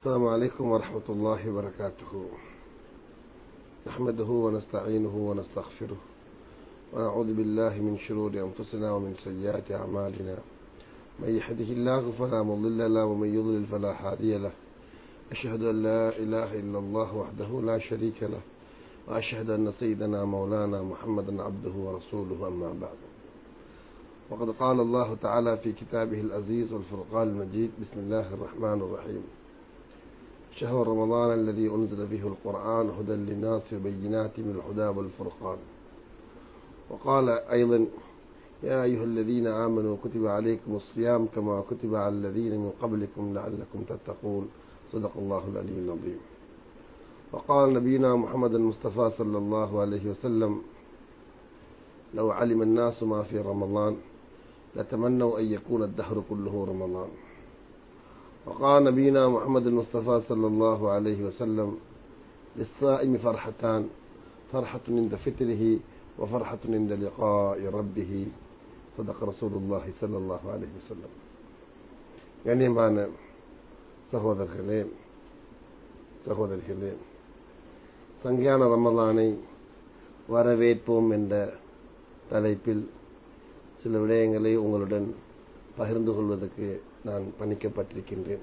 السلام عليكم ورحمة الله وبركاته نحمده ونستعينه ونستغفره ونعوذ بالله من شرور أنفسنا ومن سيئات أعمالنا من يهده الله فلا مضل له ومن يضلل فلا هادي له أشهد أن لا إله إلا الله وحده لا شريك له وأشهد أن سيدنا مولانا محمدا عبده ورسوله أما بعد وقد قال الله تعالى في كتابه العزيز والفرقان المجيد بسم الله الرحمن الرحيم شهر رمضان الذي أنزل به القرآن هدى للناس وبينات من الهدى والفرقان وقال أيضا يا أيها الذين آمنوا كتب عليكم الصيام كما كتب على الذين من قبلكم لعلكم تتقون صدق الله العلي العظيم وقال نبينا محمد المصطفى صلى الله عليه وسلم لو علم الناس ما في رمضان لتمنوا أن يكون الدهر كله رمضان وقال نبينا محمد المصطفى صلى الله عليه وسلم للصائم فرحتان فرحة عند فطره وفرحة عند لقاء ربه صدق رسول الله صلى الله عليه وسلم கண்ணியமான சகோதரர்களே சகோதரிகளே சங்கியான ரமலானை வரவேற்போம் என்ற தலைப்பில் சில விடயங்களை உங்களுடன் பகிர்ந்து கொள்வதற்கு நான் பணிக்கப்பட்டிருக்கின்றேன்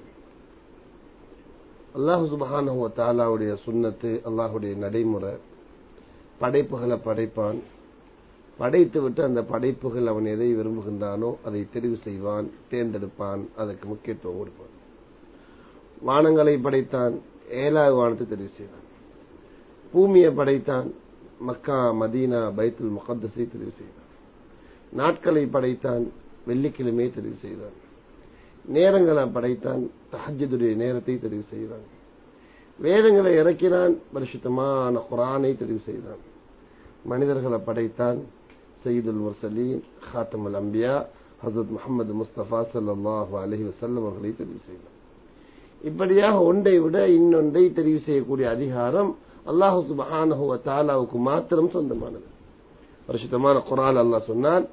அல்லாஹு சுபஹானஹுவ தாலாவுடைய சுண்ணத்து அல்லாஹுடைய நடைமுறை படைப்புகளை படைப்பான் படைத்து விட்டு அந்த படைப்புகள் அவன் எதை விரும்புகின்றானோ அதை தெரிவு செய்வான் தேர்ந்தெடுப்பான் அதற்கு முக்கியத்துவம் கொடுப்பான் வானங்களை படைத்தான் ஏழாவது வானத்தை தெரிவு செய்தான் பூமியை படைத்தான் மக்கா மதீனா பைத்துல் முகத்தஸை தெரிவு செய்தான் நாட்களை படைத்தான் வெள்ளிக்கிழமையை தெரிவு செய்தான் நேரங்களை படைத்தான் தஹஜதுடைய நேரத்தை தெரிவு செய்தான் வேதங்களை இறக்கினான் பரிசுத்தமான குரானை தெரிவு செய்தான் மனிதர்களை படைத்தான் சயீதுல் முர்சலீன் ஹாத்தமுல் அம்பியா ஹசரத் முகமது முஸ்தபா சல்லாஹூ அலஹி வசல்லம் அவர்களை தெரிவு செய்தான் இப்படியாக ஒன்றை விட இன்னொன்றை தெரிவு செய்யக்கூடிய அதிகாரம் அல்லாஹு சுபஹானஹு தாலாவுக்கு மாத்திரம் சொந்தமானது பரிசுத்தமான குரான் அல்லாஹ் சொன்னான்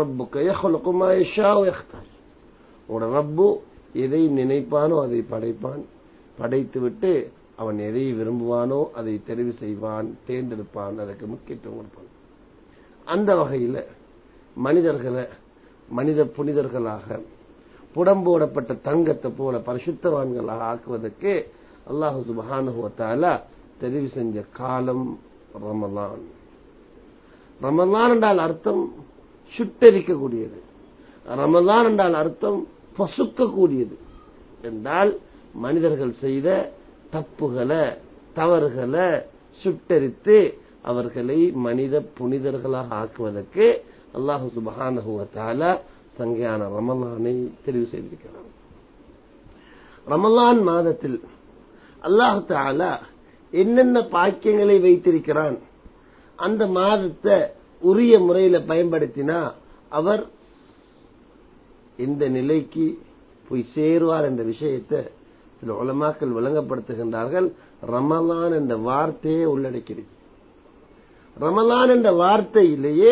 உங்களோட ரப்பு எதை நினைப்பானோ அதை படைப்பான் படைத்து விட்டு அவன் எதை விரும்புவானோ அதை தெரிவு செய்வான் தேர்ந்தெடுப்பான் அதற்கு முக்கியத்துவம் கொடுப்பான் அந்த வகையில் மனிதர்களை மனித புனிதர்களாக புடம்போடப்பட்ட தங்கத்தை போல பரிசுத்தவான்களாக ஆக்குவதற்கு அல்லாஹு சுபஹானுவத்தால தெரிவு செஞ்ச காலம் ரமலான் ரமலான் என்றால் அர்த்தம் சுட்டரிக்கக்கூடியது ரமலான் என்றால் அர்த்தம் பசுக்கக்கூடியது என்றால் மனிதர்கள் செய்த தப்புகளை தவறுகளை சுட்டரித்து அவர்களை மனித புனிதர்களாக ஆக்குவதற்கு அல்லாஹு சுபஹானுவத்தால சங்கையான ரமலானை தெரிவு செய்திருக்கிறார் ரமலான் மாதத்தில் அல்லாஹு தாலா என்னென்ன பாக்கியங்களை வைத்திருக்கிறான் அந்த மாதத்தை உரிய முறையில பயன்படுத்தினா அவர் எந்த நிலைக்கு போய் சேருவார் என்ற விஷயத்தை சில உலமாக்கள் விளங்கப்படுத்துகின்றார்கள் ரமலான் என்ற வார்த்தையே உள்ளடக்கிறது ரமலான் என்ற வார்த்தையிலேயே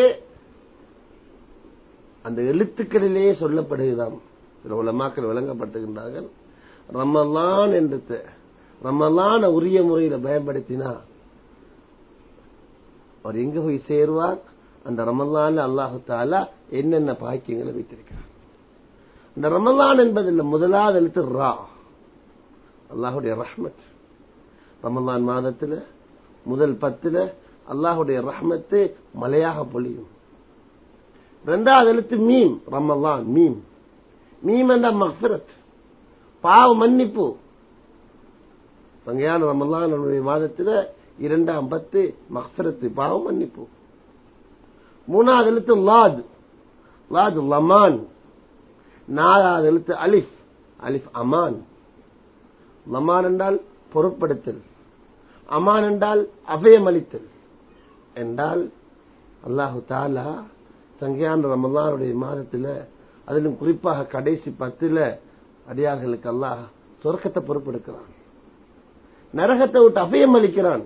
அந்த எழுத்துக்களிலேயே சொல்லப்படுகிறதாம் சில உலமாக்கள் விளங்கப்படுத்துகின்றார்கள் ரமலான் என்ற ரமலான உரிய முறையில பயன்படுத்தினா அவர் எங்க போய் சேருவார் அந்த ரமலான் அல்லாஹு தாலா என்னென்ன பாக்கியங்களை வைத்திருக்கிறார் இந்த ரமலான் என்பதில் முதலாவது எழுத்து ரா அல்லாஹுடைய ரஹ்மத் ரமலான் மாதத்துல முதல் பத்துல அல்லாஹுடைய ரஹ்மத்து மலையாக பொழியும் இரண்டாவது எழுத்து மீம் ரமலான் மீம் மீம் என்ற மஃபிரத் பாவ மன்னிப்பு சங்கையான ரமலான் மாதத்துல இரண்டாம் பத்து மக்ஃபிரத்து பாவ மன்னிப்பு மூணாவது எழுத்து லாத் லாத் லமான் நாலாவது எழுத்து அலிஃப் அலிஃப் அமான் லமான் என்றால் பொருட்படுத்தல் அமான் என்றால் அபயமளித்தல் என்றால் அல்லாஹு தாலா சங்கையான ரமலானுடைய மாதத்தில் அதிலும் குறிப்பாக கடைசி பத்துல அடியார்களுக்கு அல்லாஹ் சொர்க்கத்தை பொறுப்பெடுக்கிறான் நரகத்தை விட்டு அபயம் அளிக்கிறான்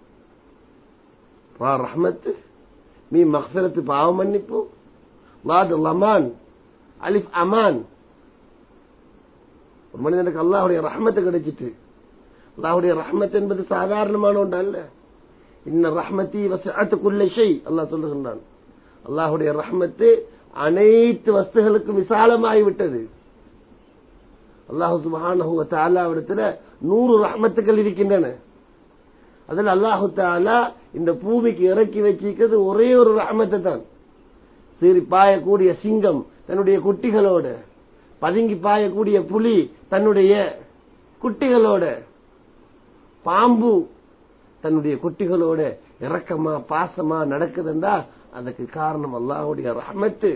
ரஹ்மத்து மீ மக்சரத்து பாவ மன்னிப்பு லாது லமான் அலிஃப் அமான் ஒரு மனிதனுக்கு அல்லாஹுடைய ரஹமத்து கிடைச்சிட்டு அல்லாஹுடைய ரஹ்மத் என்பது சாதாரணமான ஒன்று அல்ல இன்ன ரஹ்மத்தி வசத்துக்குள்ள ஷெய் அல்லாஹ் சொல்லுகின்றான் அல்லாஹுடைய ரஹ்மத்து அனைத்து வஸ்துகளுக்கும் விசாலமாகி விட்டது அல்லாஹு சுபஹானஹு தாலாவிடத்துல நூறு ரஹ்மத்துக்கள் இருக்கின்றன அதில் அல்லாஹு தாலா இந்த பூமிக்கு இறக்கி வச்சிருக்கிறது ஒரே ஒரு ரஹ்மத்தை தான் சீறி பாயக்கூடிய சிங்கம் தன்னுடைய குட்டிகளோட பதுங்கி பாயக்கூடிய புலி தன்னுடைய குட்டிகளோட பாம்பு தன்னுடைய குட்டிகளோட இரக்கமா பாசமா நடக்குதுண்டா அதுக்கு காரணம் அல்லாஹுடைய ரஹமத்து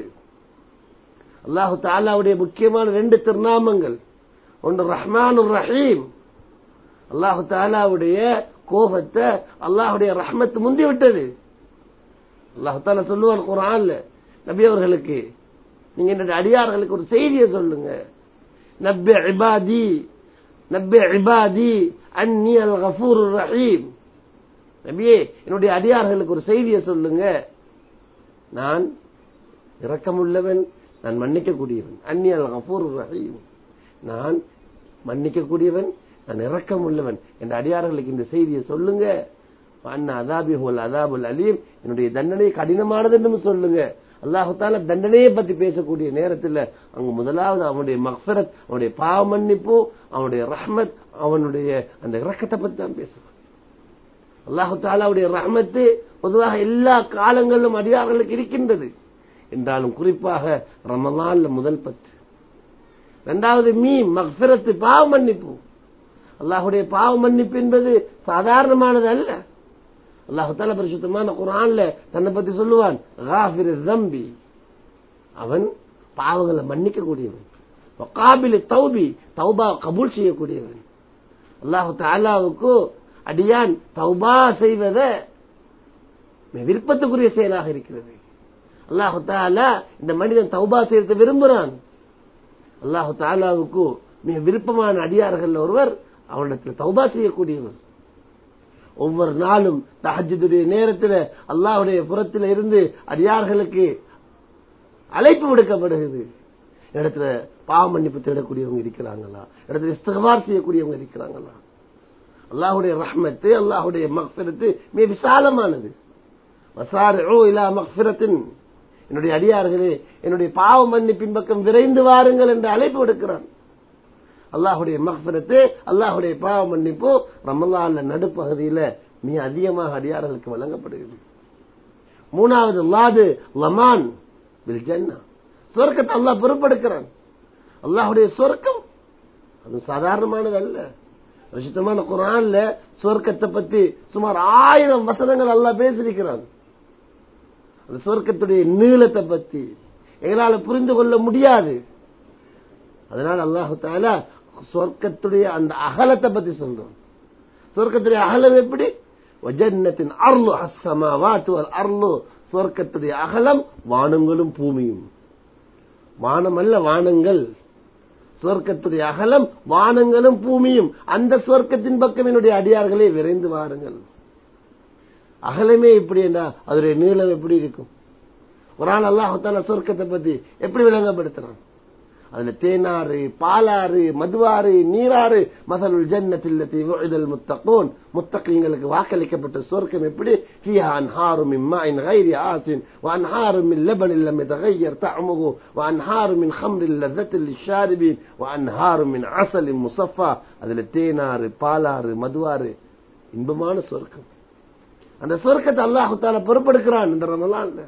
அல்லாஹு தாலாவுடைய முக்கியமான ரெண்டு திருநாமங்கள் ஒன்று ரஹ்மான் ரஹீம் அல்லாஹு தாலாவுடைய கோபத்தை அல்லாஹுடைய ரஹ்மத்து முந்தி விட்டது அல்லாஹு தாலா சொல்லுவார் குரான்ல நபி அவர்களுக்கு நீங்க என்னுடைய அடியார்களுக்கு ஒரு செய்தியை சொல்லுங்க நப்பி இபாதி நப்பி இபாதி அன்னி அல் கஃபூர் ரஹீம் நபியே என்னுடைய அடியார்களுக்கு ஒரு செய்தியை சொல்லுங்க நான் இரக்கமுள்ளவன் நான் மன்னிக்கக்கூடியவன் அன்னி அல் கஃபூர் ரஹீம் நான் மன்னிக்கக்கூடியவன் நான் இரக்கம் உள்ளவன் என்ற அடியார்களுக்கு இந்த செய்தியை சொல்லுங்க அண்ணா அதாபி ஹோல் அதாபுல் அலீம் என்னுடைய தண்டனை கடினமானது என்று சொல்லுங்க அல்லாஹால தண்டனையை பத்தி பேசக்கூடிய நேரத்தில் அங்கு முதலாவது அவனுடைய மக்சரத் அவனுடைய பாவ மன்னிப்பு அவனுடைய ரஹ்மத் அவனுடைய அந்த இரக்கத்தை பத்தி தான் பேசுவான் அல்லாஹு தாலாவுடைய ரஹ்மத்து பொதுவாக எல்லா காலங்களிலும் அடியார்களுக்கு இருக்கின்றது என்றாலும் குறிப்பாக ரமலான்ல முதல் பத்து இரண்டாவது மீ மக்சரத்து பாவ மன்னிப்பு அல்லாஹுடைய பாவ மன்னிப்பு என்பது சாதாரணமானது அல்ல அல்லாஹு தால பரிசுத்தமான குரான்ல தன்னை பத்தி சொல்லுவான் காபிர் தம்பி அவன் பாவங்களை மன்னிக்க கூடியவன் காபில் தௌபி தௌபா கபூல் செய்யக்கூடியவன் அல்லாஹு தாலாவுக்கு அடியான் தௌபா செய்வத விருப்பத்துக்குரிய செயலாக இருக்கிறது அல்லாஹு தாலா இந்த மனிதன் தௌபா செய்யறத விரும்புறான் அல்லாஹு தாலாவுக்கு மிக விருப்பமான அடியார்கள் ஒருவர் அவனிடத்தில் தௌபா செய்யக்கூடியவர் ஒவ்வொரு நாளும் தஹஜுடைய நேரத்தில் அல்லாஹுடைய புறத்தில் இருந்து அடியார்களுக்கு அழைப்பு விடுக்கப்படுகிறது இடத்துல பாவ மன்னிப்பு தேடக்கூடியவங்க இருக்கிறாங்களா இடத்துல இஸ்தகவார் செய்யக்கூடியவங்க இருக்கிறாங்களா அல்லாஹுடைய ரஹ்மத்து அல்லாஹுடைய மக்ஃபிரத்து மிக விசாலமானது இலா மக்ஃபிரத்தின் என்னுடைய அடியார்களே என்னுடைய பாவ மன்னிப்பின் பக்கம் விரைந்து வாருங்கள் என்று அழைப்பு விடுக்கிறான் அல்லாஹுடைய மக்ஃபிரத்து அல்லாஹுடைய பாவ மன்னிப்பு ரமலான்ல நடுப்பகுதியில மிக அதிகமாக அடியார்களுக்கு வழங்கப்படுகிறது மூணாவது லாது லமான் சொர்க்கத்தை அல்லாஹ் பொறுப்பெடுக்கிறான் அல்லாஹுடைய சொர்க்கம் அது சாதாரணமானது அல்ல சுத்தமான குரான்ல சொர்க்கத்தை பத்தி சுமார் ஆயிரம் வசனங்கள் அல்லாஹ் பேசியிருக்கிறான் அந்த சொர்க்கத்துடைய நீளத்தை பத்தி எங்களால புரிந்து கொள்ள முடியாது அதனால் அல்லாஹு தாலா சொர்க்கத்துடைய அந்த அகலத்தை பத்தி சொல்றோம் சொர்க்கத்துடைய அகலம் எப்படி வஜன்னத்தின் அருளு அசமா வாத்துவல் அருளு சொர்க்கத்துடைய அகலம் வானங்களும் பூமியும் வானம் அல்ல வானங்கள் சொர்க்கத்துடைய அகலம் வானங்களும் பூமியும் அந்த சொர்க்கத்தின் பக்கம் என்னுடைய அடியார்களே விரைந்து வாருங்கள் அகலமே இப்படி என்றா அதனுடைய நீளம் எப்படி இருக்கும் ஒரு ஆள் அல்லாஹால சொர்க்கத்தை பத்தி எப்படி விளங்கப்படுத்துறான் அதுல தேனாறு பாலாறு மதுவாறு நீராறு மசலுல் ஜன்னத்தில்லத்தி விழுதல் முத்தகோன் முத்தகங்களுக்கு வாக்களிக்கப்பட்ட சொர்க்கம் எப்படி فيها أنهار من ماء غير آسن وأنهار من لبن لم يتغير طعمه وأنهار من خمر لذة للشاربين وأنهار من عسل مصفى அதுல தேனாறு பாலாறு மதுவாறு இன்பமான சொர்க்கம் அந்த சொர்க்கத்தை அல்லாஹு தால பொறுப்பெடுக்கிறான் இந்த ரமலான்ல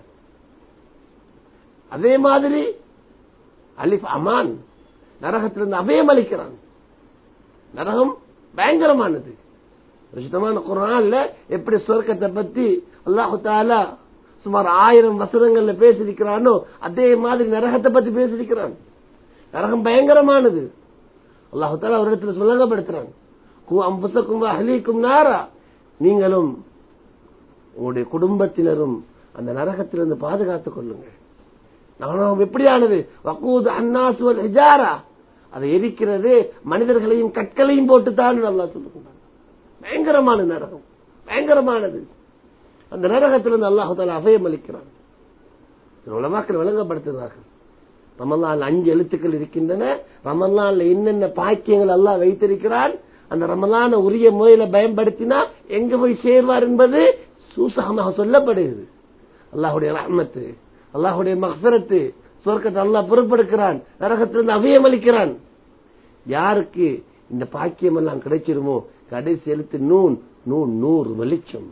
அதே மாதிரி அலிஃப் அமான் நரகத்திலிருந்து அபயம் அளிக்கிறான் நரகம் பயங்கரமானது சுத்தமான குரான்ல எப்படி சொர்க்கத்தை பத்தி அல்லாஹு தாலா சுமார் ஆயிரம் வசனங்கள்ல பேசியிருக்கிறானோ அதே மாதிரி நரகத்தை பத்தி பேசியிருக்கிறான் நரகம் பயங்கரமானது அல்லாஹு தாலா ஒரு இடத்துல சொல்லங்கப்படுத்துறான் அம்புசக்கும் அஹலீக்கும் நாரா நீங்களும் உங்களுடைய குடும்பத்தினரும் அந்த நரகத்திலிருந்து பாதுகாத்துக் கொள்ளுங்கள் நரகம் எப்படியானது வக்கூது அன்னாசுவல் ஹிஜாரா அதை எரிக்கிறது மனிதர்களையும் கற்களையும் போட்டுத்தான் நல்லா சொல்லுகின்றான் பயங்கரமான நரகம் பயங்கரமானது அந்த நரகத்திலிருந்து அல்லாஹு தாலா அபயம் அளிக்கிறான் உலமாக்கள் விளங்கப்படுத்துகிறார்கள் ரமலான் அஞ்சு எழுத்துக்கள் இருக்கின்றன ரமலான்ல என்னென்ன பாக்கியங்கள் அல்லாஹ் வைத்திருக்கிறான் அந்த ரமலான உரிய முறையில பயன்படுத்தினா எங்க போய் சேர்வார் என்பது சூசகமாக சொல்லப்படுகிறது அல்லாஹுடைய ரஹ்மத்து அல்லாஹுடைய மகசரத்து சொர்க்கத்தை அல்லாஹ் பொறுப்பெடுக்கிறான் நரகத்திலிருந்து அபயம் அளிக்கிறான் யாருக்கு இந்த பாக்கியம் எல்லாம் கிடைச்சிருமோ கடைசி எழுத்து நூன் நூன் நூறு வெளிச்சம்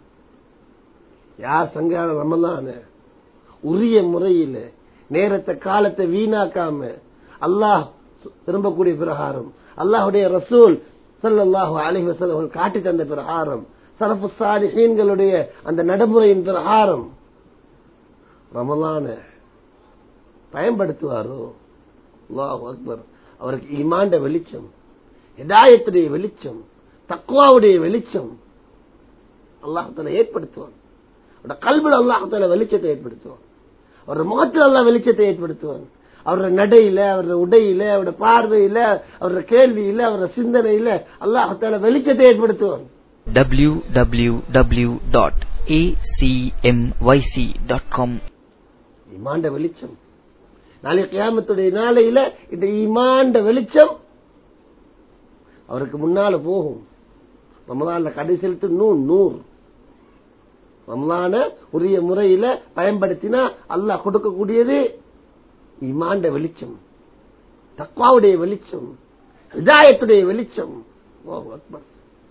யார் சங்கான ரமலான உரிய முறையில நேரத்தை காலத்தை வீணாக்காம அல்லாஹ் விரும்பக்கூடிய பிரகாரம் அல்லாஹுடைய ரசூல் ஸல்லல்லாஹு அலைஹி வஸல்லம் அவர்கள் காட்டி தந்த பிரகாரம் சலஃபு சாலிஹீன்களுடைய அந்த நடைமுறையின் பிரகாரம் ரமலான பயன்படுத்துவாரோ அல்லாஹு அக்பர் அவருக்கு ஈமாண்ட வெளிச்சம் ஹிதாயத்துடைய வெளிச்சம் தக்வாவுடைய வெளிச்சம் அல்லாஹால ஏற்படுத்துவான் அவருடைய கல்வியில் அல்லாஹால வெளிச்சத்தை ஏற்படுத்துவான் அவருடைய முகத்தில் அல்லாஹ் வெளிச்சத்தை ஏற்படுத்துவான் அவருடைய நடையில அவருடைய உடையில அவருடைய பார்வையில அவருடைய கேள்வியில அவருடைய சிந்தனையில அல்லாஹால வெளிச்சத்தை ஏற்படுத்துவான் www.acmyc.com ஈமாண்ட வெளிச்சம் நாளை கியாமத்துடைய நாளையில இந்த ஈமாண்ட வெளிச்சம் அவருக்கு முன்னால போகும் ரமலான்ல கடைசியெழுத்து நூறு நூறு ரமலான உரிய முறையில பயன்படுத்தினா அல்லாஹ் கொடுக்கக்கூடியது ஈமாண்ட வெளிச்சம் தக்வாவுடைய வெளிச்சம் ஹிதாயத்துடைய வெளிச்சம் அல்லாஹு அக்பர்.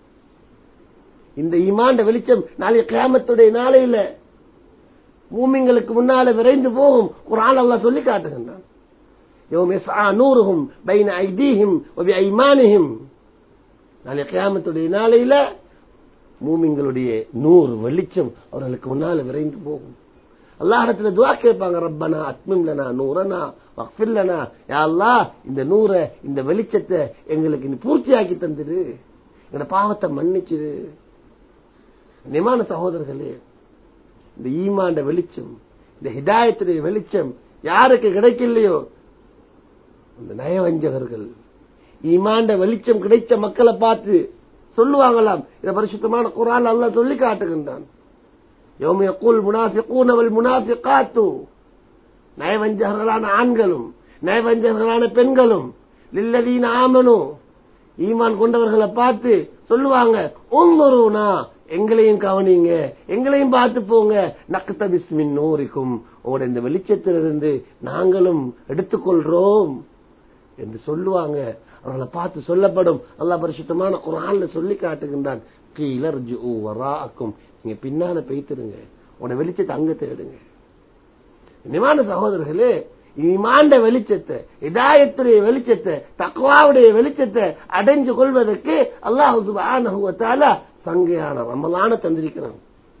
இந்த ஈமாண்ட வெளிச்சம் நாளைய கியாமத்துடைய நாளையில மூமிங்களுக்கு முன்னால விரைந்து போகும் குரான் அல்லாஹ் சொல்லி காட்டுகின்றான் يوم يسعى نورهم بين أيديهم وبأيمانهم நாளை கியாமத்துடைய நாளையில மூமிங்களுடைய நூறு வெளிச்சம் அவர்களுக்கு முன்னால விரைந்து போகும் அல்லாஹிடத்துல துவா கேட்பாங்க ரப்பனா அத்மிம்லனா நூறனா வக்ஃபில்லனா யா அல்லாஹ் இந்த நூறை இந்த வெளிச்சத்தை எங்களுக்கு நீ பூர்த்தியாக்கி தந்துடு எங்க பாவத்தை மன்னிச்சிடு நிமான சகோதரர்களே இந்த ஈமாண்ட வெளிச்சம் இந்த ஹிதாயத்துடைய வெளிச்சம் யாருக்கு கிடைக்கலையோ அந்த நயவஞ்சகர்கள் ஈமாண்ட வெளிச்சம் கிடைச்ச மக்களை பார்த்து சொல்லுவாங்களாம் இத பரிசுத்தமான குரான் அல்லாஹ் சொல்லி காட்டுகின்றான் யௌம யக்கூல் முனாஃபிகூன வல் முனாஃபிகாத்து நயவஞ்சகர்களான ஆண்களும் நயவஞ்சகர்களான பெண்களும் லில்லதீன ஆமனு ஈமான் கொண்டவர்களை பார்த்து சொல்லுவாங்க உங்குருனா எங்களையும் கவனிங்க எங்களையும் பார்த்து போங்க நக்கத்த பிஸ்மின் நூறிக்கும் உங்களோட இந்த வெளிச்சத்திலிருந்து நாங்களும் எடுத்துக்கொள்றோம் என்று சொல்லுவாங்க அவர்களை பார்த்து சொல்லப்படும் அல்லாஹ் பரிசுத்தமான குரான்ல சொல்லி காட்டுகின்றான் கீழர் வராக்கும் நீங்க பின்னால பெய்த்திருங்க உன வெளிச்சத்தை அங்க தேடுங்க நிமான சகோதரர்களே இமாண்ட வெளிச்சத்தை இதாயத்துடைய வெளிச்சத்தை தக்வாவுடைய வெளிச்சத்தை அடைஞ்சு கொள்வதற்கு அல்லாஹு சுப்ஹானஹு வ தஆலா சங்கையான ரமலான தந்திருக்கிறான்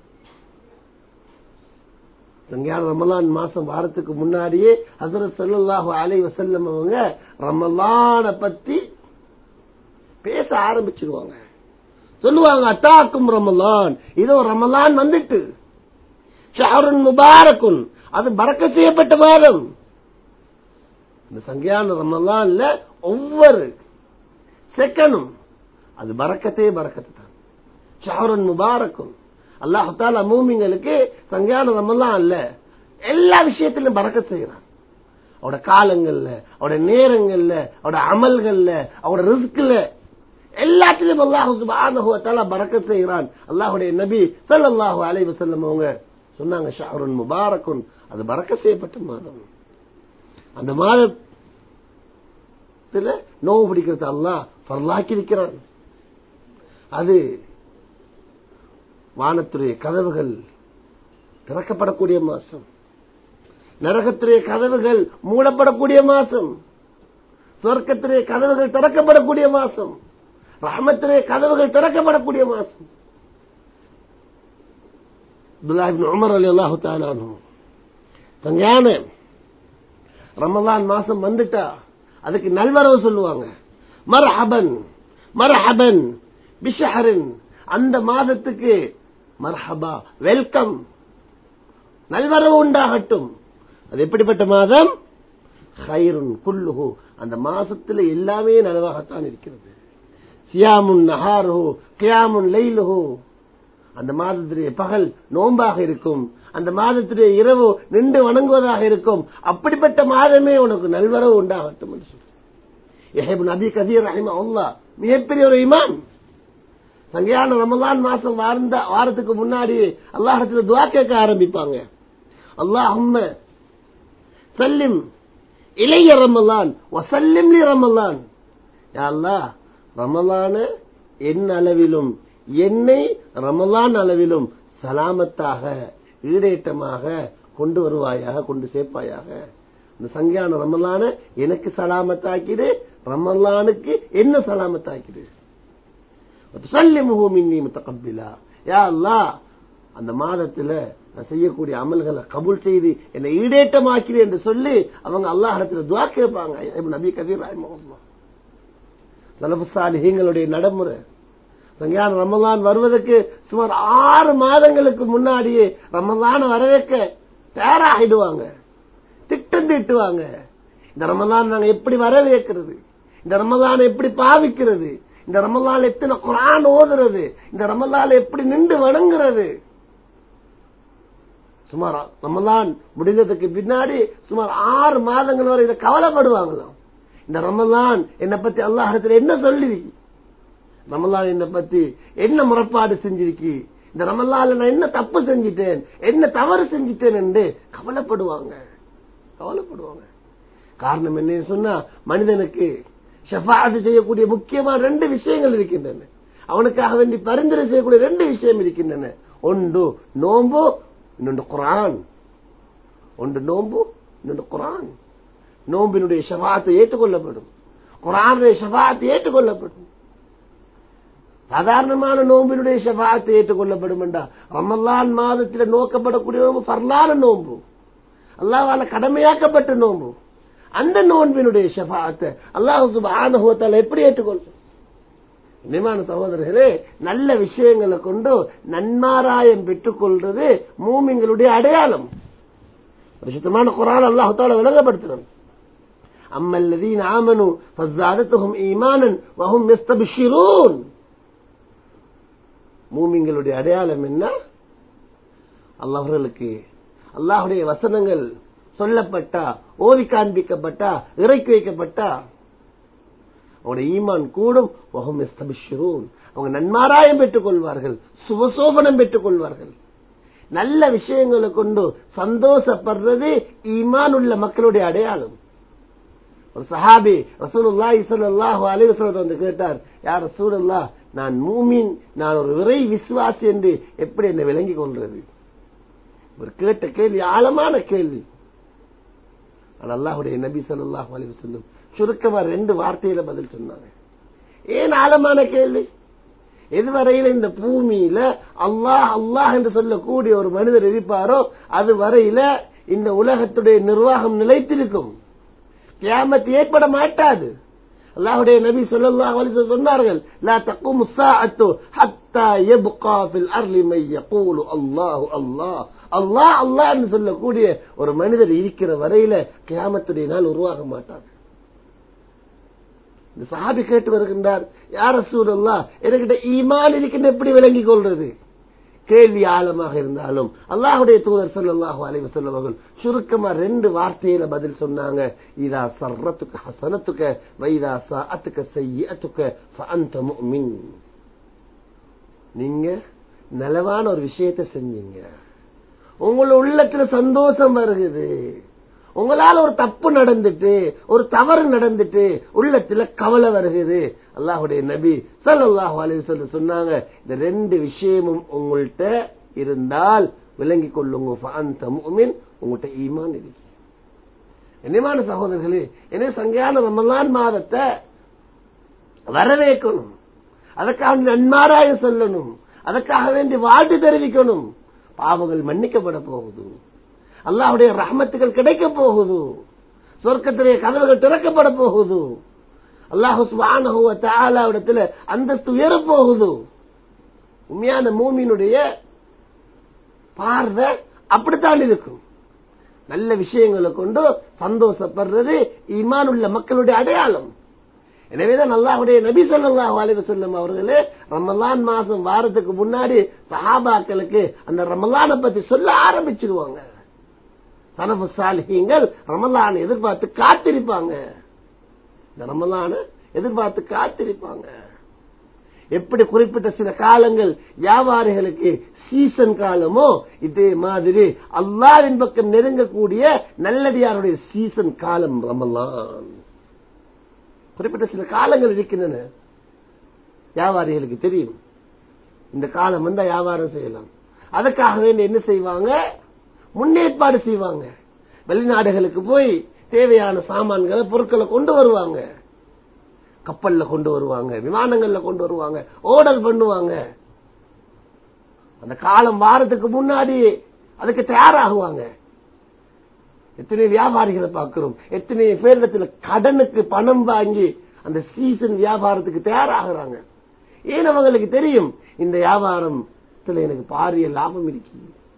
சங்கையான ரமலான் மாசம் வாரத்துக்கு முன்னாடியே ஹசரத் ஸல்லல்லாஹு அலைஹி வஸல்லம் அவங்க ரமலான பத்தி பேச ஆரம்பிச்சிருவாங்க சொல்லுவாங்க அத்தாக்கும் ரமலான் இதோ ரமலான் வந்துட்டு ஷஹருன் முபாரக்குன் அது பறக்க செய்யப்பட்ட மாதம் இந்த சங்கியான ரமலான்ல ஒவ்வொரு செகண்டும் அது பறக்கத்தே பறக்கத்து தான் ஷஹருன் முபாரக்கும் அல்லாஹால மூமிங்களுக்கு சங்கியான ரமலான் அல்ல எல்லா விஷயத்திலும் பறக்க செய்யறான் அவட காலங்கள்ல அவட நேரங்கள்ல அவட அமல்கள்ல அவட ரிஸ்க்ல எல்லாத்திலும் அல்லாஹு சுப்ஹானஹு வ தஆலா பரக்கத் செய்கிறான் அல்லாஹ்வுடைய நபி ஸல்லல்லாஹு அலைஹி வஸல்லம் அவங்க சொன்னாங்க ஷஹருன் முபாரக்குன் அது பரக்கத் செய்யப்பட்ட மாதம் அந்த மாதத்துல நோவு பிடிக்கிறது அல்லாஹ் ஃபர்லாக்கி இருக்கிறான் அது வானத்துடைய கதவுகள் திறக்கப்படக்கூடிய மாசம் நரகத்துடைய கதவுகள் மூடப்படக்கூடிய மாசம் சொர்க்கத்துடைய கதவுகள் திறக்கப்படக்கூடிய மாசம் ரஹமத்துடைய கதவுகள் திறக்கப்படக்கூடிய மாசம் அப்துல்லாஹிபின் உமர் அலி அல்லாஹு தாலானு தங்கான ரமலான் மாசம் வந்துட்டா அதுக்கு நல்வரவு சொல்லுவாங்க மர்ஹபன் மர்ஹபன் பிஷஹரின் அந்த மாதத்துக்கு மர்ஹபா வெல்கம் நல்வரவு உண்டாகட்டும் அது எப்படிப்பட்ட மாதம் ஹைருன் குல்லுஹு அந்த மாசத்துல எல்லாமே நலவாகத்தான் இருக்கிறது சியாமுன் நஹாருஹு கியாமுன் லைலுஹு அந்த மாதத்துடைய பகல் நோம்பாக இருக்கும் அந்த மாதத்துடைய இரவு நின்று வணங்குவதாக இருக்கும் அப்படிப்பட்ட மாதமே உனக்கு நல்வரவு உண்டாகட்டும் என்று சொல்லி நபி கதீர் ரஹிமா மிகப்பெரிய ஒரு இமாம் சங்கையான ரமலான் மாசம் வாழ்ந்த வாரத்துக்கு முன்னாடி அல்லாஹத்துல துவா கேட்க ஆரம்பிப்பாங்க அல்லாஹும்ம சல்லிம் இளைய ரமலான் வசல்லிம் ரமலான் யா அல்லாஹ் ரமலான என் அளவிலும் என்னை ரமலான் அளவிலும் சலாமத்தாக ஈடேற்றமாக கொண்டு வருவாயாக கொண்டு சேர்ப்பாயாக இந்த சங்கியான ரமலான எனக்கு சலாமத்தாக்கிடு ரமலானுக்கு என்ன சலாமத்தாக்கிடு மின்னி முத்தகபிலா யா அல்லாஹ் அந்த மாதத்துல நான் செய்யக்கூடிய அமல்களை கபூல் செய்து என்னை ஈடேற்றமாக்கிறேன் என்று சொல்லி அவங்க அல்லாஹ் இடத்துல துவா கேட்பாங்க இப்னு நபி கதீர் ரஹ்மத்துல்லாஹ் சலபுசாலிகளுடைய நடைமுறை சங்கியான ரமலான் வருவதற்கு சுமார் ஆறு மாதங்களுக்கு முன்னாடியே ரமலான வரவேற்க தயாராகிடுவாங்க திட்டம் தீட்டுவாங்க இந்த ரமலான் நாங்க எப்படி வரவேற்கிறது இந்த ரமலான் எப்படி பாவிக்கிறது இந்த ரமலான் எத்தனை குரான் ஓதுறது இந்த ரமலான் எப்படி நின்று வணங்குறது சுமார் ரமலான் முடிந்ததுக்கு பின்னாடி சுமார் ஆறு மாதங்கள் வரை இதை கவலைப்படுவாங்களாம் இந்த ரமலான் என்னை பத்தி அல்லாஹத்துல என்ன சொல்லிருக்கு ரமலான் என்னை பத்தி என்ன முறைப்பாடு செஞ்சிருக்கு இந்த ரமலான்ல நான் என்ன தப்பு செஞ்சிட்டேன் என்ன தவறு செஞ்சிட்டேன் என்று கவலைப்படுவாங்க கவலைப்படுவாங்க காரணம் என்ன சொன்னா மனிதனுக்கு ஷஃபாது செய்யக்கூடிய முக்கியமான ரெண்டு விஷயங்கள் இருக்கின்றன அவனுக்காக வேண்டி பரிந்துரை செய்யக்கூடிய ரெண்டு விஷயம் இருக்கின்றன ஒன்று நோம்பு இன்னொன்று குரான் ஒன்று நோம்பு இன்னொன்று குரான் நோம்பினுடைய ஷபாத்தை ஏற்றுக்கொள்ளப்படும் குரானுடைய ஷபாத்தை ஏற்றுக்கொள்ளப்படும் சாதாரணமான நோம்பினுடைய ஷபாத்தை ஏற்றுக்கொள்ளப்படும் என்றா ரமல்லான் மாதத்தில் நோக்கப்படக்கூடிய நோம்பு பரலான நோம்பு அல்லாவால கடமையாக்கப்பட்ட நோம்பு அந்த நோன்பினுடைய ஷபாத்தை அல்லாஹு சுபானுகத்தால் எப்படி ஏற்றுக்கொள்ளும் இனிமான சகோதரர்களே நல்ல விஷயங்களை கொண்டு நன்மாராயம் பெற்றுக் கொள்றது மூமிங்களுடைய அடையாளம் பரிசுத்தமான குரான் அல்லாஹால விளங்கப்படுத்துறோம் أما الذين آمنوا فزادتهم إيمانا وهم يستبشرون மூமிங்களுடைய அடையாளம் என்ன அல்லாஹர்களுக்கு அல்லாஹுடைய வசனங்கள் சொல்லப்பட்டா ஓதி காண்பிக்கப்பட்டா இறக்கி வைக்கப்பட்டா அவனுடைய ஈமான் கூடும் அவங்க நன்மாராயம் பெற்றுக் கொள்வார்கள் சுபசோபனம் பெற்றுக் கொள்வார்கள் நல்ல விஷயங்களை கொண்டு சந்தோஷப்படுறது ஈமான் உள்ள மக்களுடைய அடையாளம் ஒரு சஹாபி ரசூலுல்லாஹி ஸல்லல்லாஹு அலைஹி வஸல்லம் வந்து கேட்டார் யார் ரசூலுல்லாஹ் நான் மூமின் நான் ஒரு விரை விசுவாசி என்று எப்படி என்னை விளங்கிக் கொள்றது ஒரு கேட்ட கேள்வி ஆழமான கேள்வி ஆனால் அல்லாஹுடைய நபி ஸல்லல்லாஹு அலைஹி வஸல்லம் சுருக்கமா ரெண்டு வார்த்தையில பதில் சொன்னாங்க ஏன் ஆழமான கேள்வி எதுவரையில இந்த பூமியில அல்லாஹ் அல்லாஹ் என்று சொல்லக்கூடிய ஒரு மனிதர் இருப்பாரோ அது வரையில இந்த உலகத்துடைய நிர்வாகம் நிலைத்திருக்கும் கியாமத் ஏற்பட மாட்டாது அல்லாஹுடைய நபி ஸல்லல்லாஹு அலைஹி வஸல்லம் சொன்னார்கள் லா தقوم الساعه حتى يبقى في الارض من يقول الله الله அல்லாஹ் அல்லாஹ் என்று சொல்லக்கூடிய ஒரு மனிதர் இருக்கிற வரையில கியாமத்துடைய நாள் உருவாக மாட்டார் இந்த சஹாபி கேட்டு வருகின்றார் யார சூழல்லா என்கிட்ட ஈமான் இருக்கின்ற எப்படி விளங்கிக் கொள்றது கேள்வி ஆழமாக இருந்தாலும் அல்லாஹுடைய தூதர் சொல்லல்லாஹு அலைவ சொல்லவர்கள் சுருக்கமா ரெண்டு வார்த்தையில பதில் சொன்னாங்க இதா சர்றத்துக்கு ஹசனத்துக்க வைதா சாத்துக்க செய்யத்துக்க அந்த முஃமின் நீங்க நலவான ஒரு விஷயத்தை செஞ்சீங்க உங்கள உள்ளத்துல சந்தோஷம் வருகுது உங்களால ஒரு தப்பு நடந்துட்டு ஒரு தவறு நடந்துட்டு உள்ளத்துல கவலை வருகிறது அல்லாஹுடைய நபி சல்லாஹு அலைஹி சொல்லி சொன்னாங்க இந்த ரெண்டு விஷயமும் உங்கள்கிட்ட இருந்தால் விளங்கி கொள்ளுங்க அந்த முஃமின் உங்கள்கிட்ட ஈமான் இருக்கு என்னமான சகோதரர்களே என்ன சங்கையான ரமலான் மாதத்தை வரவேற்கணும் அதற்காக நன்மாராயம் சொல்லணும் அதற்காக வேண்டி வாழ்த்து தெரிவிக்கணும் பாவங்கள் மன்னிக்கப்பட போகுது அல்லாஹுடைய ரஹமத்துகள் கிடைக்க போகுது சொர்க்கத்திலே கதவுகள் திறக்கப்பட போகுது அல்லாஹு சுபானத்துல அந்தஸ்து உயர போகுது உண்மையான மூமியினுடைய பார்வை அப்படித்தான் இருக்கும் நல்ல விஷயங்களை கொண்டு சந்தோஷப்படுறது ஈமான் உள்ள மக்களுடைய அடையாளம் எனவேதான் அல்லாஹுடைய நபி சொல்லாஹு அலைவ செல்லும் அவர்களே ரமலான் மாசம் வாரத்துக்கு முன்னாடி சஹாபாக்களுக்கு அந்த ரமலானை பத்தி சொல்ல ஆரம்பிச்சிருவாங்க சனபு சாலிகள் ரமலான எதிர்பார்த்து காத்திருப்பாங்க இந்த ரமலான எதிர்பார்த்து காத்திருப்பாங்க எப்படி குறிப்பிட்ட சில காலங்கள் வியாபாரிகளுக்கு சீசன் காலமோ இதே மாதிரி அல்லாவின் பக்கம் நெருங்கக்கூடிய நல்லடியாருடைய சீசன் காலம் ரமலான் குறிப்பிட்ட சில காலங்கள் இருக்கின்றன வியாபாரிகளுக்கு தெரியும் இந்த காலம் வந்தா வியாபாரம் செய்யலாம் அதுக்காக வேண்டி என்ன செய்வாங்க முன்னேற்பாடு செய்வாங்க வெளிநாடுகளுக்கு போய் தேவையான சாமான்களை பொருட்களை கொண்டு வருவாங்க கப்பல்ல கொண்டு வருவாங்க விமானங்கள்ல கொண்டு வருவாங்க ஓடல் பண்ணுவாங்க அந்த காலம் வாரத்துக்கு முன்னாடி அதுக்கு தயாராகுவாங்க எத்தனை வியாபாரிகளை பார்க்கிறோம் எத்தனை பேரிடத்துல கடனுக்கு பணம் வாங்கி அந்த சீசன் வியாபாரத்துக்கு தயாராகிறாங்க ஏன் அவங்களுக்கு தெரியும் இந்த வியாபாரத்துல எனக்கு பாரிய லாபம் இருக்கு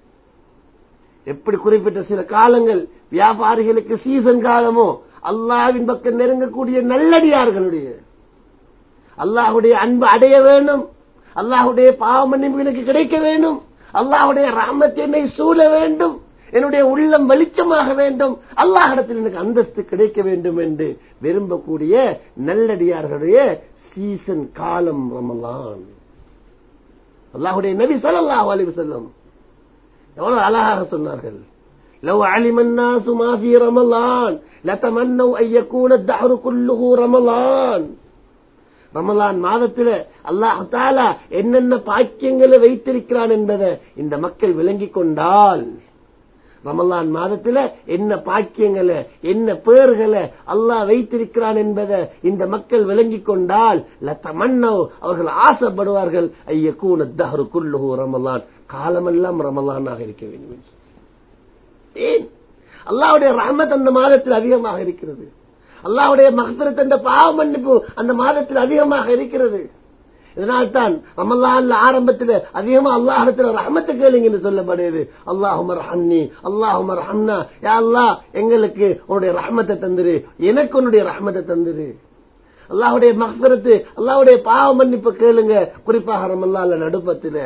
எப்படி குறிப்பிட்ட சில காலங்கள் வியாபாரிகளுக்கு சீசன் காலமோ அல்லாவின் பக்கம் நெருங்கக்கூடிய நல்லடியார்களுடைய அல்லாஹுடைய அன்பு அடைய வேண்டும் அல்லாஹுடைய பாவ மன்னிப்பு எனக்கு கிடைக்க வேண்டும் அல்லாஹுடைய ராமத்தை என்னை சூழ வேண்டும் என்னுடைய உள்ளம் வெளிச்சமாக வேண்டும் அல்லாஹிடத்தில் எனக்கு அந்தஸ்து கிடைக்க வேண்டும் என்று விரும்பக்கூடிய நல்லடியார்களுடைய சீசன் காலம் ரமலான் அல்லாஹுடைய நபி ஸல்லல்லாஹு அலைஹி வஸல்லம் எவ்வளவு அழகாக சொன்னார்கள் لو علم الناس ما في رمضان لتمنوا ان يكون الدهر كله رمضان ரமலான் மாதத்துல அல்லாஹ் தாலா என்னென்ன பாக்கியங்களை வைத்திருக்கிறான் என்பதை இந்த மக்கள் விளங்கிக் கொண்டால் ரமலான் மாதத்துல என்ன பாக்கியங்களை என்ன பேர்களை அல்லாஹ் வைத்திருக்கிறான் என்பதை இந்த மக்கள் விளங்கிக் கொண்டால் லத்தமன்னோ அவர்கள் ஆசைப்படுவார்கள் ஐய கூன தஹரு குல்லுஹு ரமலான் காலமெல்லாம் ரமலானாக இருக்க வேண்டும் என்று சொல்லி. ஏன் அல்லாவுடைய ரஹமத் அந்த மாதத்தில் அதிகமாக இருக்கிறது அல்லாவுடைய மகசரத் என்ற பாவ மன்னிப்பு அந்த மாதத்தில் அதிகமாக இருக்கிறது இதனால்தான் ரமலான்ல ஆரம்பத்தில் அதிகமா அல்லாஹிடத்துல ரஹமத்து கேளுங்க என்று சொல்லப்படுது அல்லாஹுமர் ஹன்னி அல்லாஹுமர் ஹன்னா யா அல்லாஹ் எங்களுக்கு உன்னுடைய ரஹமத்தை தந்துரு எனக்கு உன்னுடைய ரஹமத்தை தந்துரு அல்லாஹுடைய மகசரத்து அல்லாஹுடைய பாவ மன்னிப்பு கேளுங்க குறிப்பாக ரமல்லான்ல நடுப்பத்துல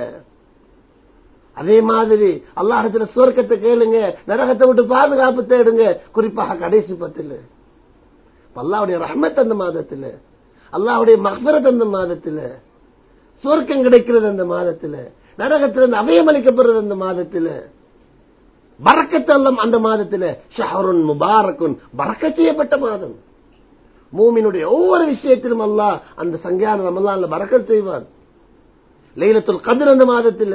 அதே மாதிரி அல்லாஹத்துல சுவர்க்கத்தை கேளுங்க நரகத்தை விட்டு பாதுகாப்பு தேடுங்க குறிப்பாக கடைசி பத்துல அல்லாவுடைய ரஹமத் அந்த மாதத்துல அல்லாஹுடைய மஹ்பரத் அந்த மாதத்துல சுவர்க்கம் கிடைக்கிறது அந்த மாதத்துல நரகத்திலிருந்து அபயம் அளிக்கப்படுறது அந்த மாதத்துல பறக்கத்தல்லம் அந்த மாதத்துல ஷஹருன் முபாரக்குன் பறக்க செய்யப்பட்ட மாதம் மூமினுடைய ஒவ்வொரு விஷயத்திலும் அல்லாஹ் அந்த சங்கியான ரமலான்ல பறக்கத் செய்வார் லைலத்துல் கதிர் அந்த மாதத்துல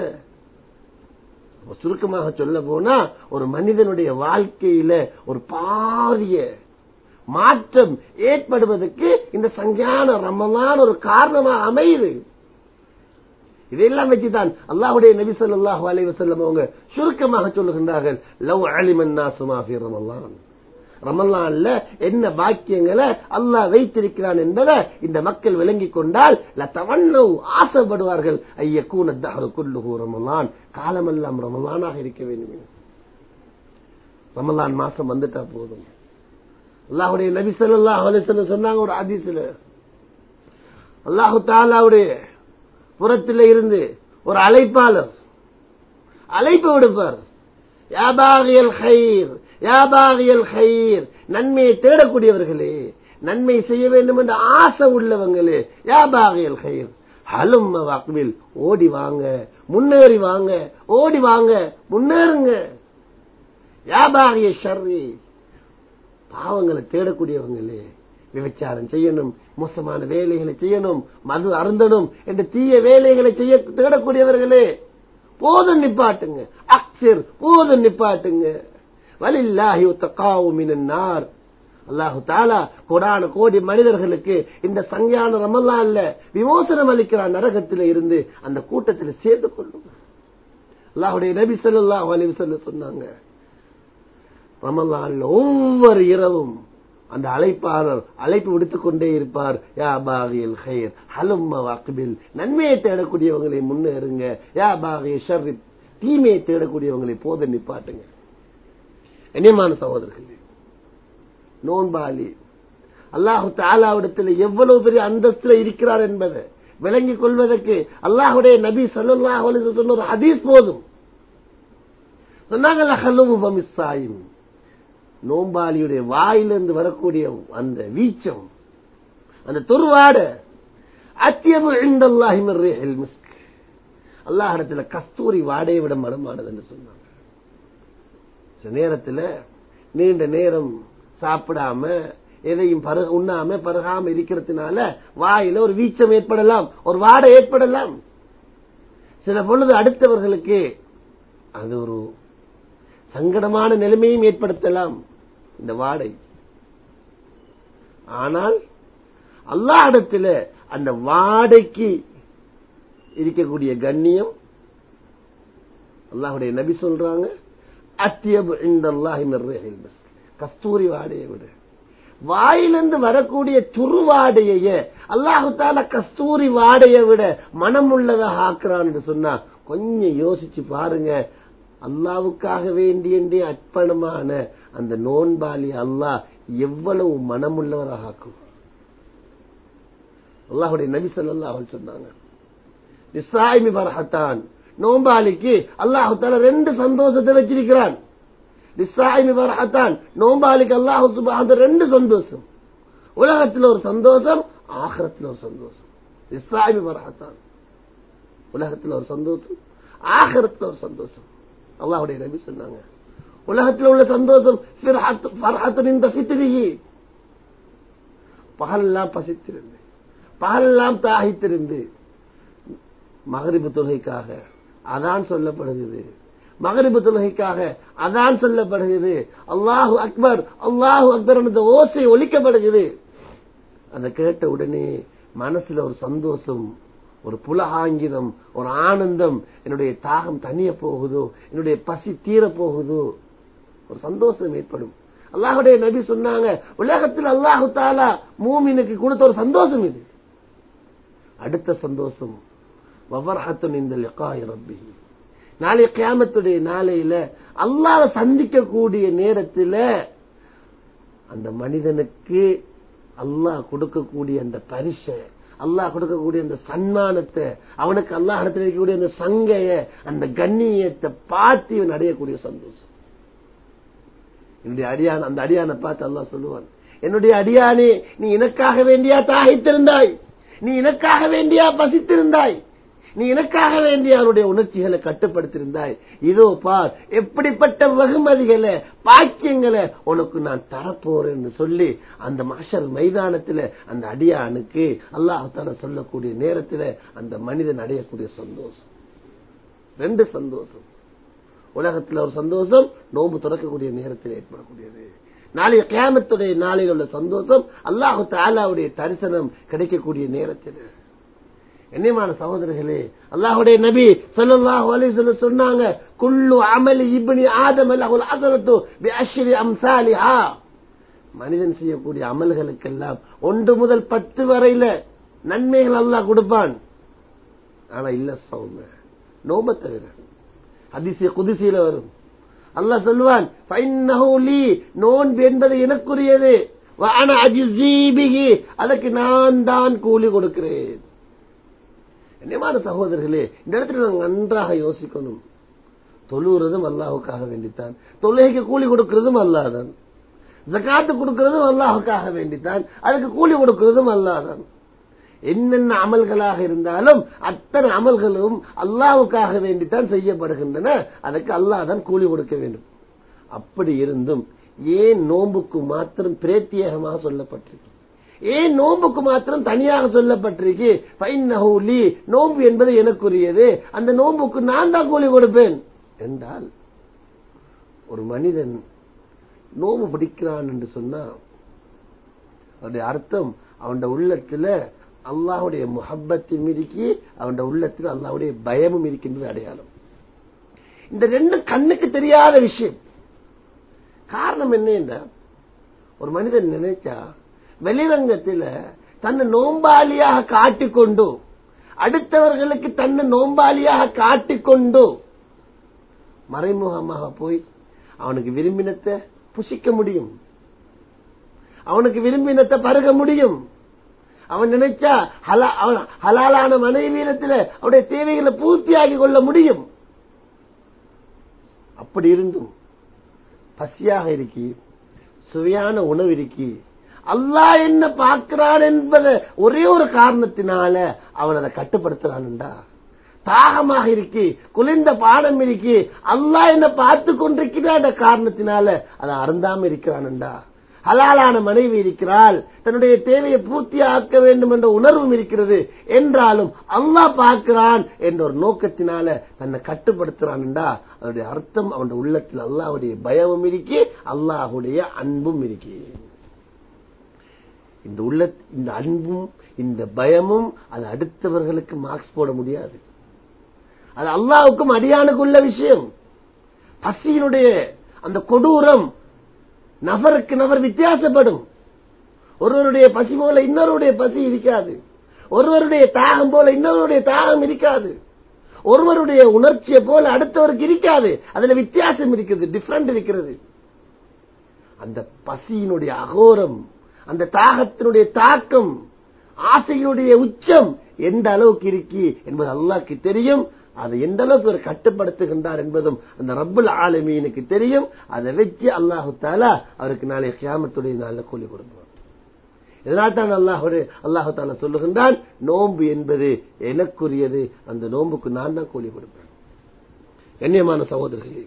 சுருக்கமாக சொல்ல போனா ஒரு மனிதனுடைய வாழ்க்கையில ஒரு பாரிய மாற்றம் ஏற்படுவதற்கு இந்த சங்கியான ரமலான் ஒரு காரணமாக அமையுது இதெல்லாம் வச்சுதான் அல்லாஹுடைய நபி ஸல்லல்லாஹு அலைஹி வஸல்லம் அவங்க சுருக்கமாக சொல்லுகின்றார்கள் லவ் அலிமன் நாசுமா ஃபி ரமலான் ரமலான்ல என்ன பாக்கியங்களை அல்லாஹ் வைத்திருக்கிறான் என்பதை இந்த மக்கள் விளங்கிக் கொண்டால் லத்தவண்ணவ் ஆசைப்படுவார்கள் ஐய கூனத்தஹரு குல்லுஹு ரமலான் காலமெல்லாம் ரமலானாக இருக்க வேண்டும் என்று. ரமலான் மாசம் வந்துட்டா போதும் அல்லாஹுடைய நபி ஸல்லல்லாஹு அலைஹி வஸல்லம் சொன்னாங்க ஒரு ஹதீஸ்ல அல்லாஹு தாலாவுடைய புறத்தில் இருந்து ஒரு அழைப்பாளர் அழைப்பு விடுப்பார் யாபாகியல் ஹைர் யாபாகியல் ஹைர் நன்மையை தேடக்கூடியவர்களே நன்மை செய்ய வேண்டும் என்ற ஆசை உள்ளவங்களே யாபாகியல் ஹைர் ஹலும் வாக்குவில் ஓடி வாங்க முன்னேறி வாங்க ஓடி வாங்க முன்னேறுங்க யாபாகிய ஷர்ரி பாவங்களை தேடக்கூடியவங்களே விபச்சாரம் செய்யணும் மோசமான வேலைகளை செய்யணும் மது அருந்தணும் என்ற தீய வேலைகளை செய்ய தேடக்கூடியவர்களே போதும் நிப்பாட்டுங்க அக்சர் போதும் நிப்பாட்டுங்க வலில்லாஹி தக்காவுமினார் அல்லாஹு தாலா கோடான கோடி மனிதர்களுக்கு இந்த சங்கியான ரமலான்ல விமோசனம் அளிக்கிறான் நரகத்தில இருந்து அந்த கூட்டத்தில் சேர்ந்து கொள்ளும் அல்லாஹுடைய நபி ஸல்லல்லாஹு அலைஹி வஸல்லம் சொன்னாங்க ரமலான்ல ஒவ்வொரு இரவும் அந்த அழைப்பாளர் அழைப்பு விடுத்துக் கொண்டே இருப்பார் யா பாகியல் ஹைர் ஹலும்ம வாக்குபில் நன்மையை தேடக்கூடியவங்களை முன்னேறுங்க யா பாகிய ஷர்ரி தீமையை தேடக்கூடியவங்களை போத நிப்பாட்டுங்க கண்ணியமான சகோதரர்களே நோன்பாளி அல்லாஹு தாலாவிடத்தில் எவ்வளவு பெரிய அந்தஸ்துல இருக்கிறார் என்பதை விளங்கிக் கொள்வதற்கு அல்லாஹுடைய நபி சல்லாஹ் சொன்ன ஒரு ஹதீஸ் போதும் சொன்னாங்கல்ல ஹலுமு பமிஸ்ஸாயும் நோம்பாளியுடைய வாயிலிருந்து வரக்கூடிய அந்த வீச்சம் அந்த துருவாட அத்தியபு இந்தல்லாஹி மின் ரீஹில் மிஸ்க் அல்லாஹ் இடத்துல கஸ்தூரி வாடையை விட மனமானது என்று சொன்னாங்க சில நேரத்துல நீண்ட நேரம் சாப்பிடாம எதையும் பருக உண்ணாம பருகாம இருக்கிறதுனால வாயில ஒரு வீச்சம் ஏற்படலாம் ஒரு வாடை ஏற்படலாம் சில பொழுது அடுத்தவர்களுக்கு அது ஒரு சங்கடமான நிலைமையும் ஏற்படுத்தலாம் இந்த வாடை ஆனால் அல்லாஹிடத்துல அந்த வாடைக்கு இருக்கக்கூடிய கண்ணியம் அல்லாஹுடைய நபி சொல்றாங்க அத்தியபு இந்த அல்லாஹி கஸ்தூரி வாடையை விட வாயிலிருந்து வரக்கூடிய துருவாடைய அல்லாஹு தால கஸ்தூரி வாடையை விட மனம் உள்ளதாக ஆக்குறான் என்று சொன்னா கொஞ்சம் யோசிச்சு பாருங்க அல்லாவுக்காக வேண்டிய அர்ப்பணமான அந்த நோன்பாளி அல்லாஹ் எவ்வளவு மனமுள்ளவராக ஆக்கும் அல்லாஹுடைய நபி சொல்லா அவள் சொன்னாங்க இஸ்ராயிமி பரஹத்தான் நோம்பாளிக்கு அல்லாஹு தால ரெண்டு சந்தோஷத்தை வச்சிருக்கிறான் இஸ்ராயிமி பரஹத்தான் நோம்பாளிக்கு அல்லாஹு சுபாந்த ரெண்டு சந்தோஷம் உலகத்தில் ஒரு சந்தோஷம் ஆகரத்தில் ஒரு சந்தோஷம் இஸ்ராயிமி பரஹத்தான் உலகத்தில் ஒரு சந்தோஷம் ஆகரத்தில் ஒரு சந்தோஷம் அல்லாஹுடைய நபி சொன்னாங்க உலகத்தில் உள்ள சந்தோஷம் இந்த பித்திரிகி பகலெல்லாம் பசித்திருந்து பகலெல்லாம் தாகித்திருந்து மகரிபு தொகைக்காக அதான் சொல்லப்படுகிறது மகரிபு தொழுகைக்காக அதான் சொல்லப்படுகிறது அல்லாஹு அக்பர் அல்லாஹு அக்பர் என்ற ஓசை ஒலிக்கப்படுகிறது அதை கேட்ட உடனே மனசுல ஒரு சந்தோஷம் ஒரு புலகாங்கிதம் ஒரு ஆனந்தம் என்னுடைய தாகம் தனிய போகுதோ என்னுடைய பசி தீர போகுதோ ஒரு சந்தோஷம் ஏற்படும் அல்லாஹுடைய நபி சொன்னாங்க உலகத்தில் அல்லாஹு தாலா மூமினுக்கு கொடுத்த ஒரு சந்தோஷம் இது அடுத்த சந்தோஷம் வவர்ஹத்துன் இந்த லிகாய் ரப்பி நாளை கியாமத்துடைய நாளையில அல்லாஹ் சந்திக்கக்கூடிய நேரத்தில் அந்த மனிதனுக்கு அல்லாஹ் கொடுக்கக்கூடிய அந்த பரிசை அல்லாஹ் கொடுக்கக்கூடிய அந்த சன்மானத்தை அவனுக்கு அல்லாஹ் இடத்துல இருக்கக்கூடிய அந்த சங்கைய அந்த கண்ணியத்தை பார்த்து இவன் அடையக்கூடிய சந்தோஷம் என்னுடைய அடியான அந்த அடியானை பார்த்து அல்லாஹ் சொல்லுவான் என்னுடைய அடியானே நீ எனக்காக வேண்டியா தாகித்திருந்தாய் நீ எனக்காக வேண்டியா பசித்திருந்தாய் நீ எனக்காக வேண்டிய அவனுடைய உணர்ச்சிகளை கட்டுப்படுத்தியிருந்தாய் இதோ பார் எப்படிப்பட்ட வெகுமதிகளை பாக்கியங்களை உனக்கு நான் தரப்போறேன்னு சொல்லி அந்த மாஷல் மைதானத்தில் அந்த அடியானுக்கு அல்லாஹால சொல்லக்கூடிய நேரத்தில் அந்த மனிதன் அடையக்கூடிய சந்தோஷம் ரெண்டு சந்தோஷம் உலகத்தில் ஒரு சந்தோஷம் நோன்பு துறக்கக்கூடிய நேரத்தில் ஏற்படக்கூடியது நாளைய கேமத்துடைய நாளில் உள்ள சந்தோஷம் அல்லாஹு தாலாவுடைய தரிசனம் கிடைக்கக்கூடிய நேரத்தில் என்னமான சகோதரர்களே அல்லாஹுடைய நபி சொல்லல்லாஹு அலைஹி சொன்னாங்க குல்லு அமலி இப்னி ஆதம் அல்லாஹுல் அஸலத்து பி அஷ்ரி அம்சாலிஹா மனிதன் செய்யக்கூடிய அமல்களுக்கெல்லாம் ஒன்று முதல் பத்து வரையில நன்மைகள் அல்லாஹ் கொடுப்பான் ஆனா இல்ல சௌம நோப தவிர அதிசய குதிசையில வரும் அல்லாஹ் சொல்லுவான் நோன்பு என்பது எனக்குரியது அதற்கு நான் தான் கூலி கொடுக்கிறேன் என்னமான சகோதரர்களே இந்த இடத்துல நாங்கள் நன்றாக யோசிக்கணும் தொழுகிறதும் அல்லாஹுக்காக வேண்டித்தான் தொழுகைக்கு கூலி கொடுக்கிறதும் அல்லாதான் ஜக்காத்து கொடுக்கிறதும் அல்லாஹுக்காக வேண்டித்தான் அதுக்கு கூலி கொடுக்கிறதும் அல்லாதான் என்னென்ன அமல்களாக இருந்தாலும் அத்தனை அமல்களும் அல்லாவுக்காக வேண்டித்தான் செய்யப்படுகின்றன அதுக்கு அல்லாதான் கூலி கொடுக்க வேண்டும் அப்படி இருந்தும் ஏன் நோம்புக்கு மாத்திரம் பிரத்யேகமாக சொல்லப்பட்டிருக்கு ஏன் நோம்புக்கு மாத்திரம் தனியாக சொல்லப்பட்டிருக்கு நோம்பு என்பது எனக்குரியது அந்த நோம்புக்கு நான் தான் கூலி கொடுப்பேன் என்றால் ஒரு மனிதன் நோம்பு பிடிக்கிறான் என்று சொன்னா அவருடைய அர்த்தம் அவன் உள்ளத்துல அல்லாஹுடைய முஹப்பத்தும் இருக்கி அவன் உள்ளத்தில் அல்லாஹுடைய பயமும் இருக்கின்றது அடையாளம் இந்த ரெண்டு கண்ணுக்கு தெரியாத விஷயம் காரணம் என்ன என்றால் ஒரு மனிதன் நினைச்சா வெளிரங்கத்தில் தன்னை நோம்பாளியாக காட்டிக்கொண்டு அடுத்தவர்களுக்கு தன்னை நோம்பாளியாக காட்டிக்கொண்டு மறைமுகமாக போய் அவனுக்கு விரும்பினத்தை புசிக்க முடியும் அவனுக்கு விரும்பினத்தை பருக முடியும் அவன் நினைச்சா ஹலாலான மனைவியிடத்தில் அவருடைய தேவைகளை பூர்த்தியாகி கொள்ள முடியும் அப்படி இருந்தும் பசியாக இருக்கி சுவையான உணவு இருக்கி அல்லாஹ் என்ன பார்க்கிறான் என்பத ஒரே ஒரு காரணத்தினால அவன் அதை கட்டுப்படுத்துறான்டா தாகமாக இருக்கு குளிர்ந்த பாடம் இருக்கு அல்லாஹ் என்ன பார்த்து கொண்டிருக்கிறான் காரணத்தினால அதை அருந்தாம இருக்கிறான்டா ஹலாலான மனைவி இருக்கிறாள் தன்னுடைய தேவையை பூர்த்தி ஆக்க வேண்டும் என்ற உணர்வும் இருக்கிறது என்றாலும் அல்லாஹ் பார்க்கிறான் என்ற ஒரு நோக்கத்தினால தன்னை கட்டுப்படுத்துறான்டா அதனுடைய அர்த்தம் அவனுடைய உள்ளத்தில் அல்லாஹ்வுடைய பயமும் இருக்கு அல்லாஹுடைய அன்பும் இருக்கு இந்த உள்ள இந்த அன்பும் இந்த பயமும் அது அடுத்தவர்களுக்கு மார்க்ஸ் போட முடியாது அது அல்லாவுக்கும் அடியானுக்குள்ள விஷயம் பசியினுடைய அந்த கொடூரம் நபருக்கு நபர் வித்தியாசப்படும் ஒருவருடைய பசி போல இன்னொருடைய பசி இருக்காது ஒருவருடைய தாகம் போல இன்னொருடைய தாகம் இருக்காது ஒருவருடைய உணர்ச்சியை போல அடுத்தவருக்கு இருக்காது அதுல வித்தியாசம் இருக்குது டிஃபரண்ட் இருக்கிறது அந்த பசியினுடைய அகோரம் அந்த தாகத்தினுடைய தாக்கம் ஆசையினுடைய உச்சம் எந்த அளவுக்கு இருக்கி என்பது அல்லாஹ்க்கு தெரியும் அதை எந்த அளவுக்கு அவர் கட்டுப்படுத்துகின்றார் என்பதும் அந்த ரப்புல் ஆலமீனுக்கு தெரியும் அதை வச்சு அல்லாஹு தாலா அவருக்கு நாளை கியாமத்துடைய நாளில் கூலி கொடுப்பார் இதனால் தான் அல்லாஹோடு அல்லாஹு தாலா சொல்லுகின்றான் நோன்பு என்பது எனக்குரியது அந்த நோன்புக்கு நான் தான் கூலி கொடுப்பேன் கண்ணியமான சகோதரர்களே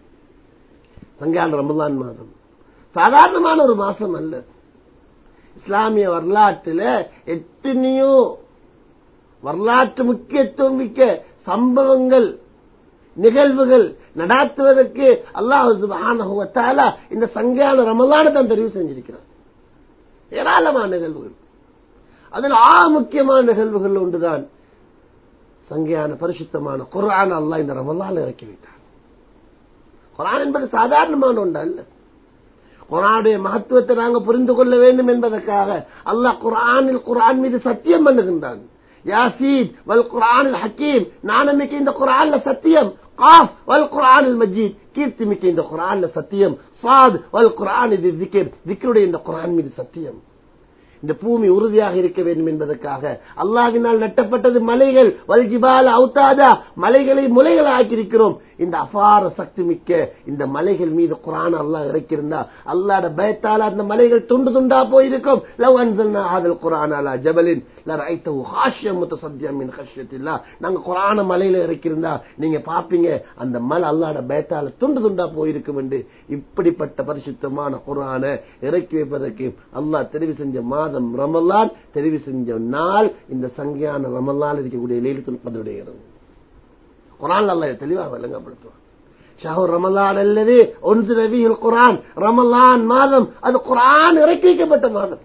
சங்கான ரமலான் மாதம் சாதாரணமான ஒரு மாசம் அல்ல இஸ்லாமிய வரலாற்றில் எத்தனையோ வரலாற்று முக்கியத்துவம் மிக்க சம்பவங்கள் நிகழ்வுகள் நடாத்துவதற்கு அல்லாஹு இந்த சங்கையான ரமலான தான் தெரிவு செஞ்சிருக்கிறார் ஏராளமான நிகழ்வுகள் அதில் ஆ முக்கியமான நிகழ்வுகள் ஒன்றுதான் சங்கையான பரிசுத்தமான குரான் அல்லாஹ் இந்த ரமலான் இறக்கி வைத்தார் குரான் என்பது சாதாரணமான ஒன்று அல்ல குரானுடைய மகத்துவத்தை நாங்கள் புரிந்து கொள்ள வேண்டும் என்பதற்காக அல்லாஹ் குரானில் குரான் மீது சத்தியம் பண்ணுகின்றான் யாசீன் வல் குரானில் ஹக்கீம் நானமிக்க இந்த குரான்ல சத்தியம் காஃப் வல் குரானில் மஜீத் கீர்த்தி மிக்க இந்த குரான்ல சத்தியம் சாத் வல் குரான் இது திக்கர் திக்கருடைய இந்த குரான் மீது சத்தியம் இந்த பூமி உறுதியாக இருக்க வேண்டும் என்பதற்காக அல்லாவினால் நட்டப்பட்டது மலைகள் வல்ஜிபால் அவுத்தாதா மலைகளை முலைகள் ஆக்கியிருக்கிறோம் இந்த அபார சக்தி மிக்க இந்த மலைகள் மீது குரான் அல்லாஹ் இறக்கியிருந்தா அல்லாட பயத்தால அந்த மலைகள் துண்டு துண்டா போயிருக்கும் லவ் அன்சல்னா ஆதல் குரான் அலா ஜபலின் லரைத்தஹு ஹாஷ்யம் முத்தசத்தியம் மின் ஹஷ்யத்தில்லா நாங்க குரான மலையில இறக்கியிருந்தா நீங்க பாப்பீங்க அந்த மலை அல்லாட பயத்தால துண்டு துண்டா போயிருக்கும் என்று இப்படிப்பட்ட பரிசுத்தமான குரான இறக்கி வைப்பதற்கு அல்லாஹ் தெரிவு செஞ்ச மாதம் ரமலான் தெரிவு செஞ்ச நாள் இந்த சங்கியான ரமலான் இருக்கக்கூடிய லீலத்துல் கதருடைய இரவு குரான் அல்லாஹ் தெளிவாக விளங்கப்படுத்துவான் ஷஹர் ரமலான் அல்லது ஒன்று ரவியில் குரான் ரமலான் மாதம் அது குரான் இறக்கி வைக்கப்பட்ட மாதம்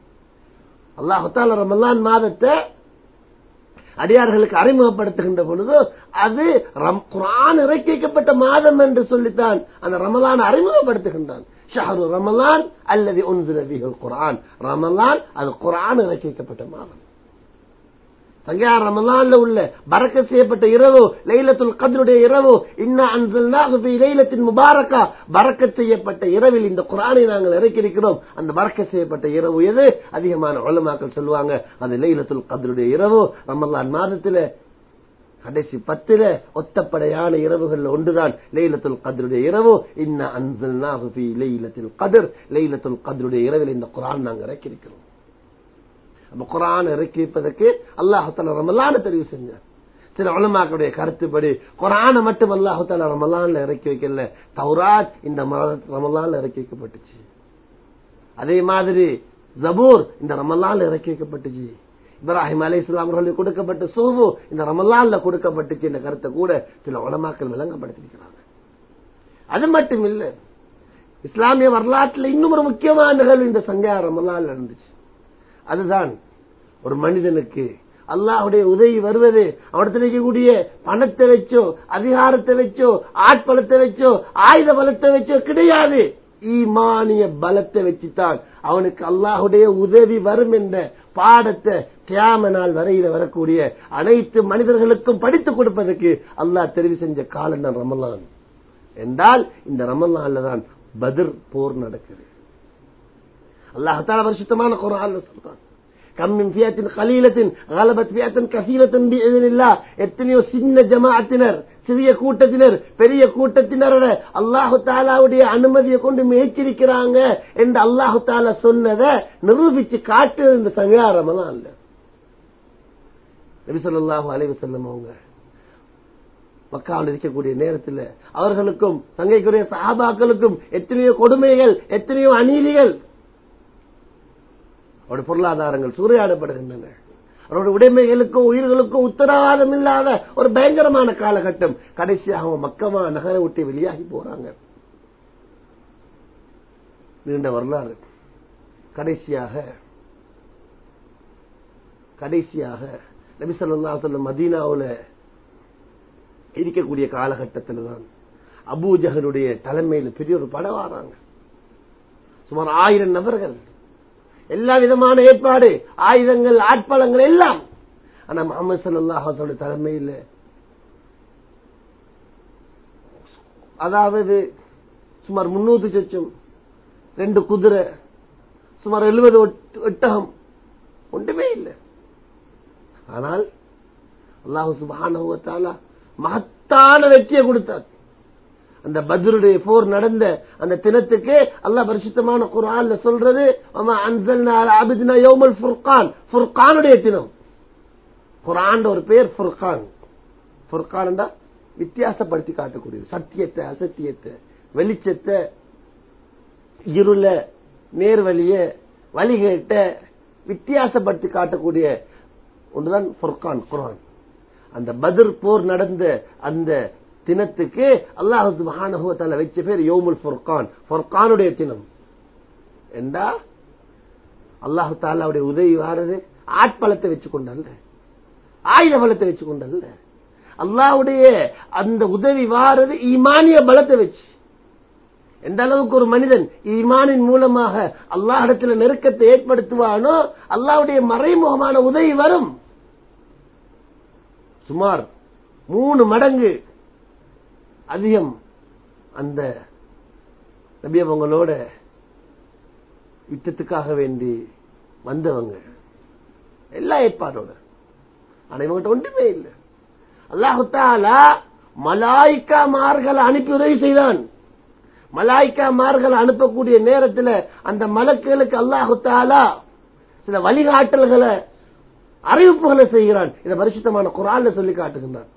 அல்லாஹால ரமலான் மாதத்தை அடியார்களுக்கு அறிமுகப்படுத்துகின்ற பொழுது அது குரான் இறக்கி வைக்கப்பட்ட மாதம் என்று சொல்லித்தான் அந்த ரமலான் அறிமுகப்படுத்துகின்றான் ஷஹரு ரமலான் அல்லது ஒன்று ரவிகள் குரான் ரமலான் அது குரான் இறக்கி வைக்கப்பட்ட மாதம் சங்கையா ரமலான்ல உள்ள பறக்க செய்யப்பட்ட இரவு லைலத்துல் கதருடைய இரவு இன்ன அன்சல்னாஹு ஃபீ லைலத்தின் முபாரக்கா பறக்க செய்யப்பட்ட இரவில் இந்த குர்ஆனை நாங்கள் இறக்கியிருக்கிறோம் அந்த பறக்க செய்யப்பட்ட இரவு எது அதிகமான உலமாக்கள் சொல்லுவாங்க அது லைலத்துல் கதருடைய இரவு ரமலான் மாதத்துல கடைசி பத்துல ஒத்தப்படையான இரவுகள் ஒன்றுதான் லைலத்துல் கதருடைய இரவு இன்ன அன்சல்னாஹு ஃபீ லைலத்தில் கதர் லைலத்துல் கதருடைய இரவில் இந்த குர்ஆன் நாங்கள் இறக்கியிருக்கிறோம் அப்ப குரான் இறக்கி வைப்பதற்கு அல்லாஹால ரமலான தெரிவு செஞ்சார் சில உலமாக்களுடைய கருத்துப்படி குரான மட்டும் அல்லாஹால ரமலான்ல இறக்கி வைக்கல தௌராத் இந்த ரமலான்ல இறக்கி வைக்கப்பட்டுச்சு அதே மாதிரி ஜபூர் இந்த ரமலான்ல இறக்கி வைக்கப்பட்டுச்சு இப்ராஹிம் அலி இஸ்லாம் அவர்களுக்கு கொடுக்கப்பட்ட சோவு இந்த ரமலான்ல கொடுக்கப்பட்டுச்சு என்ற கருத்தை கூட சில உலமாக்கள் விளங்கப்படுத்திருக்கிறாங்க அது மட்டும் இல்ல இஸ்லாமிய வரலாற்றில் இன்னும் ஒரு முக்கியமான நிகழ்வு இந்த சங்கா ரமலான்ல இருந்துச்சு அதுதான் ஒரு மனிதனுக்கு அல்லாஹுடைய உதவி வருவது அவனத்தில் இருக்கக்கூடிய பணத்தை வச்சோ அதிகாரத்தை வச்சோ ஆட்பலத்தை வச்சோ ஆயுத பலத்தை வச்சோ கிடையாது ஈமானிய பலத்தை வச்சுத்தான் அவனுக்கு அல்லாஹுடைய உதவி வரும் என்ற பாடத்தை தியாம நாள் வரையில வரக்கூடிய அனைத்து மனிதர்களுக்கும் படித்துக் கொடுப்பதற்கு அல்லாஹ் தெரிவு செஞ்ச காலம் தான் ரமலான் என்றால் இந்த ரமலான்ல தான் பதிர் போர் நடக்குது அல்லாஹால பரிசுத்தமான குரான் சொல்றான் கம்மின் ஃபியத்தின் கலீலத்தின் கலபத் ஃபியத்தின் கசீலத்தின் எத்தனையோ சின்ன ஜமாஅத்தினர் சிறிய கூட்டத்தினர் பெரிய கூட்டத்தினரோட அல்லாஹு தாலாவுடைய அனுமதியை கொண்டு மேய்ச்சிருக்கிறாங்க என்று அல்லாஹு தாலா சொன்னதை நிரூபிச்சு காட்டு இந்த சங்காரமெல்லாம் இல்ல நபிசல்லாஹு அலைவு செல்லம் அவங்க மக்காவில் இருக்கக்கூடிய நேரத்தில் அவர்களுக்கும் தங்கைக்குரிய சஹாபாக்களுக்கும் எத்தனையோ கொடுமைகள் எத்தனையோ அநீதிகள் அவருடைய பொருளாதாரங்கள் சூறையாடப்படுகின்றன அவருடைய உடைமைகளுக்கும் உயிர்களுக்கும் உத்தரவாதம் இல்லாத ஒரு பயங்கரமான காலகட்டம் கடைசியாக அவங்க மக்கமா நகரை விட்டு வெளியாகி போறாங்க நீண்ட வரலாறு கடைசியாக கடைசியாக நபிசல்லா சொல்ல மதீனாவுல இருக்கக்கூடிய காலகட்டத்தில் தான் அபூஜகனுடைய தலைமையில் பெரிய ஒரு படம் வராங்க சுமார் ஆயிரம் நபர்கள் எல்லா விதமான ஏற்பாடு ஆயுதங்கள் ஆட்பலங்கள் எல்லாம் ஆனா முகமது சல்லாஹோட தலைமையில் அதாவது சுமார் முன்னூத்தி சொச்சம் ரெண்டு குதிரை சுமார் எழுபது ஒட்டகம் ஒன்றுமே இல்லை ஆனால் அல்லாஹு சுபானுவத்தாலா மகத்தான வெற்றியை கொடுத்தார் அந்த பத்ருடைய போர் நடந்த அந்த தினத்துக்கு அல்லாஹ் பரிசுத்தமான குரான்ல சொல்றது ஃபுர்கானுடைய தினம் குரான் ஒரு பேர் ஃபுர்கான் ஃபுர்கான் வித்தியாசப்படுத்தி காட்டக்கூடியது சத்தியத்தை அசத்தியத்தை வெளிச்சத்தை இருள நேர்வழிய வழிகேட்ட வித்தியாசப்படுத்தி காட்டக்கூடிய ஒன்றுதான் ஃபுர்கான் குரான் அந்த பத்ர் போர் நடந்த அந்த தினத்துக்கு அல்லாஹு மகானகுவத்தால வச்ச பேர் யோமுல் ஃபுர்கான் ஃபுர்கானுடைய தினம் என்றா அல்லாஹு தாலாவுடைய உதவி வாரது ஆட்பலத்தை வச்சு கொண்டல்ல ஆயுத பலத்தை வச்சு கொண்டல்ல அல்லாவுடைய அந்த உதவி வாரது ஈமானிய பலத்தை வச்சு எந்த அளவுக்கு ஒரு மனிதன் ஈமானின் மூலமாக அல்லாஹ் இடத்துல நெருக்கத்தை ஏற்படுத்துவானோ அல்லாவுடைய மறைமுகமான உதவி வரும் சுமார் மூணு மடங்கு அதிகம் அந்த நபியவங்களோட யுத்தத்துக்காக வேண்டி வந்தவங்க எல்லா ஏற்பாடோட ஆனா இவங்கிட்ட ஒன்றுமே இல்லை அல்லாஹுத்தாலா மலாய்க்கா மார்களை அனுப்பி உதவி செய்தான் மலாய்க்கா மார்களை அனுப்பக்கூடிய நேரத்தில் அந்த மலக்குகளுக்கு அல்லாஹுத்தாலா சில வழிகாட்டல்களை அறிவிப்புகளை செய்கிறான் இதை பரிசுத்தமான குரான்ல சொல்லி காட்டுகின்றான்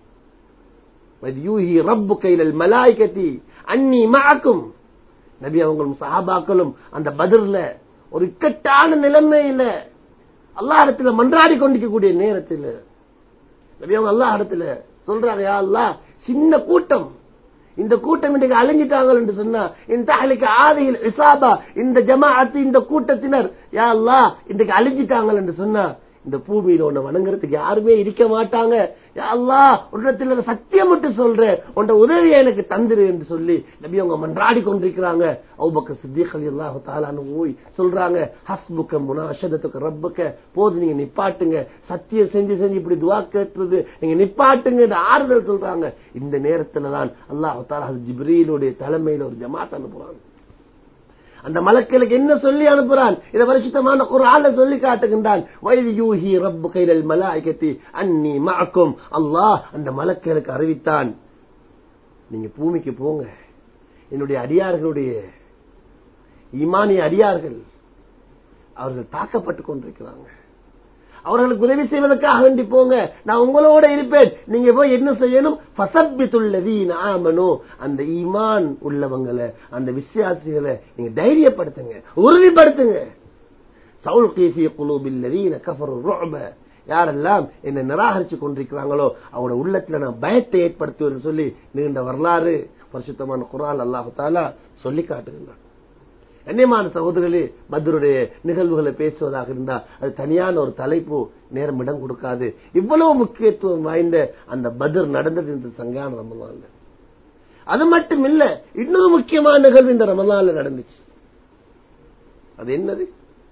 ரப்பு கையில் மலாய்கத்தி அன்னி மாக்கும் நபி அவங்களும் சஹாபாக்களும் அந்த பதிர்ல ஒரு இக்கட்டான நிலைமையில அல்லா இடத்துல மன்றாடி கொண்டிருக்கக்கூடிய நேரத்தில் நபி அவங்க அல்லா இடத்துல சொல்றாங்க யா அல்லா சின்ன கூட்டம் இந்த கூட்டம் இன்றைக்கு அழிஞ்சிட்டாங்க என்று சொன்னா இந்த தகலிக்கு ஆதியில் இசாபா இந்த ஜமாஅத்து இந்த கூட்டத்தினர் யா அல்லா இன்றைக்கு அழிஞ்சிட்டாங்க என்று சொன்னா இந்த பூமியில உன்னை வணங்குறதுக்கு யாருமே இருக்க மாட்டாங்க அல்லா உன்னத்தில் சத்தியம் மட்டும் சொல்றேன் உன்ட உதவியை எனக்கு தந்துரு என்று சொல்லி நபி அவங்க மன்றாடி கொண்டிருக்கிறாங்க அவுபக்க சித்திகள் அல்லாஹு தாலான்னு ஓய் சொல்றாங்க ஹஸ்புக்க முனாஷதத்துக்கு ரப்புக்க போது நீங்க நிப்பாட்டுங்க சத்தியம் செஞ்சு செஞ்சு இப்படி துவா கேட்டுறது நீங்க நிப்பாட்டுங்க ஆறுதல் சொல்றாங்க இந்த நேரத்துல தான் அல்லாஹு தாலா ஜிப்ரீலுடைய தலைமையில ஒரு ஜமாத் அனுப்புறாங்க அந்த மலக்களுக்கு என்ன சொல்லி அனுப்புறான் இதை வருஷத்தமான ஒரு ஆளை சொல்லி காட்டுகின்றான் வயது யூஹி ரப்பு கையில் மலாய்கத்தி அன்னி மாக்கும் அல்லாஹ் அந்த மலக்களுக்கு அறிவித்தான் நீங்க பூமிக்கு போங்க என்னுடைய அடியார்களுடைய ஈமானிய அடியார்கள் அவர்கள் தாக்கப்பட்டுக் கொண்டிருக்கிறாங்க அவர்களுக்கு உதவி செய்வதற்காக வேண்டி போங்க நான் உங்களோட இருப்பேன் நீங்க போய் என்ன செய்யணும் ஃபசப்பித்துள்ளதீன் ஆமனோ அந்த ஈமான் உள்ளவங்களை அந்த விசுவாசிகளை நீங்க தைரியப்படுத்துங்க உறுதிப்படுத்துங்க சவுல் கீசிய குலூபில்லதீன கஃபரு ருஅப யாரெல்லாம் என்னை நிராகரிச்சு கொண்டிருக்கிறாங்களோ அவங்களோட உள்ளத்துல நான் பயத்தை ஏற்படுத்துவேன் சொல்லி நீண்ட வரலாறு பரிசுத்தமான குரான் அல்லாஹு தாலா சொல்லி காட்டுகின்றான் கண்ணியமான சகோதரர்களே பத்ருடைய நிகழ்வுகளை பேசுவதாக இருந்தா அது தனியான ஒரு தலைப்பு நேரம் இடம் கொடுக்காது இவ்வளவு முக்கியத்துவம் வாய்ந்த அந்த பத்ர் நடந்தது இந்த சங்கான ரமலான்ல அது மட்டும் இல்ல இன்னொரு முக்கியமான நிகழ்வு இந்த ரமலான்ல நடந்துச்சு அது என்னது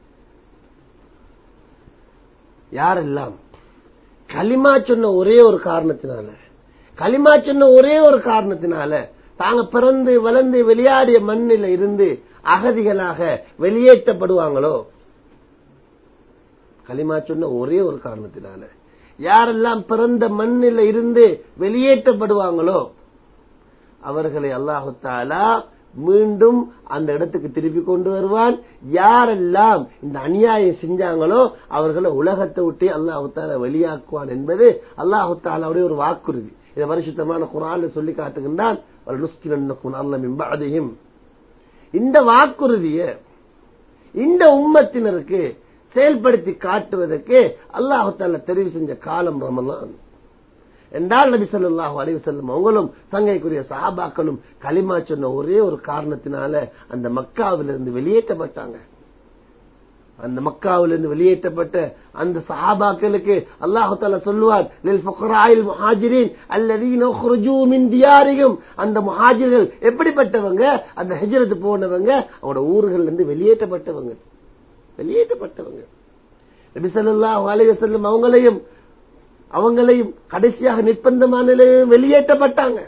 யாரெல்லாம் களிமா சொன்ன ஒரே ஒரு காரணத்தினால களிமா சொன்ன ஒரே ஒரு காரணத்தினால தாங்க பிறந்து வளர்ந்து விளையாடிய மண்ணில இருந்து அகதிகளாக வெளியேற்றப்படுவாங்களோ களிமா சொன்ன ஒரே ஒரு காரணத்தினால யாரெல்லாம் பிறந்த மண்ணில் இருந்து வெளியேற்றப்படுவாங்களோ அவர்களை அல்லாஹு தாலா மீண்டும் அந்த இடத்துக்கு திருப்பி கொண்டு வருவான் யாரெல்லாம் இந்த அநியாயம் செஞ்சாங்களோ அவர்களை உலகத்தை விட்டு அல்லாஹு தாலா வெளியாக்குவான் என்பது அல்லாஹு தாலாவுடைய ஒரு வாக்குறுதி இதை பரிசுத்தமான குரான் சொல்லி காட்டுகின்றான் அதையும் இந்த வாக்குறுதிய இந்த உம்மத்தினருக்கு செயல்படுத்தி காட்டுவதற்கு அல்லாஹு தாலா தெரிவு செஞ்ச காலம் ரமலான் என்றால் நபி சொல்லாஹு அலைவு செல்லும் அவங்களும் சங்கைக்குரிய சஹாபாக்களும் களிமா சொன்ன ஒரே ஒரு காரணத்தினால அந்த மக்காவிலிருந்து வெளியேற்றப்பட்டாங்க அந்த மக்காவிலிருந்து வெளியேற்றப்பட்ட அந்த சஹாபாக்களுக்கு அல்லாஹு தாலா சொல்லுவார் லில் ஃபுக்ராயில் முஹாஜிரின் அல்லதீன உக்ருஜூ மின் தியாரிஹிம் அந்த முஹாஜிர்கள் எப்படிப்பட்டவங்க அந்த ஹிஜ்ரத் போனவங்க அவங்களோட ஊர்கள்ல இருந்து வெளியேற்றப்பட்டவங்க வெளியேற்றப்பட்டவங்க நபி ஸல்லல்லாஹு அலைஹி வஸல்லம் அவங்களையும் அவங்களையும் கடைசியாக நிர்பந்தமான நிலையில் வெளியேற்றப்பட்டாங்க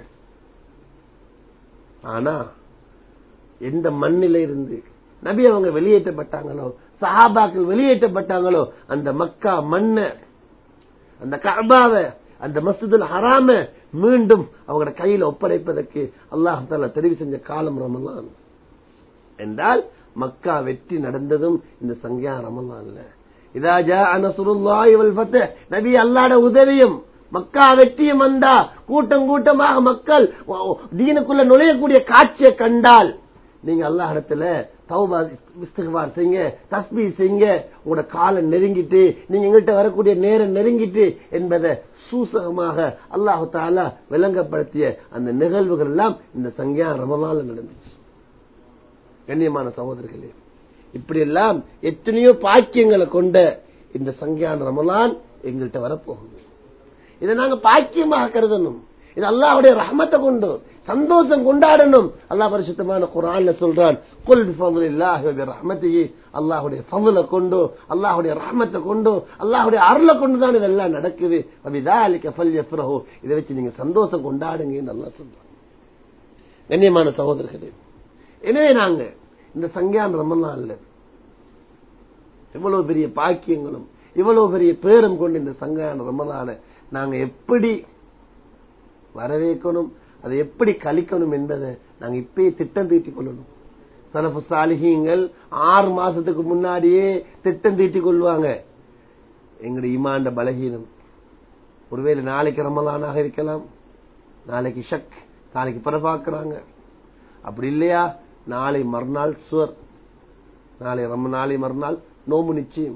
ஆனா எந்த மண்ணில இருந்து நபி அவங்க வெளியேற்றப்பட்டாங்களோ சஹாபாக்கள் வெளியேற்றப்பட்டாங்களோ அந்த மக்கா மண்ண அந்த கபாவ அந்த மசூதுல் ஹராம மீண்டும் அவங்களோட கையில ஒப்படைப்பதற்கு அல்லாஹ் தாலா தெரிவு செஞ்ச காலம் ரமலான் என்றால் மக்கா வெற்றி நடந்ததும் இந்த சங்கியா ரமலான்ல இதா ஜா நசுருல்லாஹி வல் ஃபத்ஹ் நபி அல்லாஹ்ட உதவியும் மக்கா வெற்றியும் வந்தா கூட்டம் கூட்டமாக மக்கள் தீனுக்குள்ள நுழையக்கூடிய காட்சியை கண்டால் நீங்க அல்லாஹ் இடத்துல தௌபா இஸ்திக்பார் செய்யுங்க தஸ்பீ செய்யுங்க உங்களோட காலம் நெருங்கிட்டு நீங்க எங்கள்கிட்ட வரக்கூடிய நேரம் நெருங்கிட்டு என்பதை சூசகமாக அல்லாஹு தாலா விளங்கப்படுத்திய அந்த நிகழ்வுகள் எல்லாம் இந்த சங்கியா ரமலால நடந்துச்சு கண்ணியமான சகோதரர்களே இப்படி எல்லாம் எத்தனையோ பாக்கியங்களை கொண்ட இந்த சங்கியான ரமலான் எங்கள்கிட்ட வரப்போகுது இதை நாங்க பாக்கியமாக கருதணும் இது அல்லாஹுடைய ரஹமத்தை கொண்டு சந்தோஷம் கொண்டாடணும் அல்லாஹ் பரிசுத்தமான குரான்ல சொல்றான் குல் ரஹமத்தையே அல்லாஹுடைய ஃபதுல கொண்டு அல்லாஹுடைய ரஹமத்தை கொண்டு அல்லாஹுடைய அருளை கொண்டு தான் இதெல்லாம் நடக்குது அபிதாலிக்க ஃபல் யஃப்ரஹு இதை வச்சு நீங்க சந்தோஷம் கொண்டாடுங்கன்னு அல்லாஹ் சொல்றான் கண்ணியமான சகோதரர்களே எனவே நாங்க இந்த சங்கியான் ரமலான்ல இவ்வளவு பெரிய பாக்கியங்களும் இவ்வளவு பெரிய பேரும் கொண்டு இந்த சங்கியான ரமலான நாங்க எப்படி வரவேற்கணும் அதை எப்படி கழிக்கணும் என்பதை நாங்க இப்பயே திட்டம் தீட்டிக் கொள்ளணும் சலப்பு சாலிகங்கள் ஆறு மாசத்துக்கு முன்னாடியே திட்டம் தீட்டிக் கொள்வாங்க எங்களுடைய இமாண்ட பலகீனம் ஒருவேளை நாளைக்கு ரமலானாக இருக்கலாம் நாளைக்கு ஷக் நாளைக்கு பிறப்பாக்குறாங்க அப்படி இல்லையா நாளை மறுநாள் சுவர் நாளை ரொம்ப நாளை மறுநாள் நோம்பு நிச்சயம்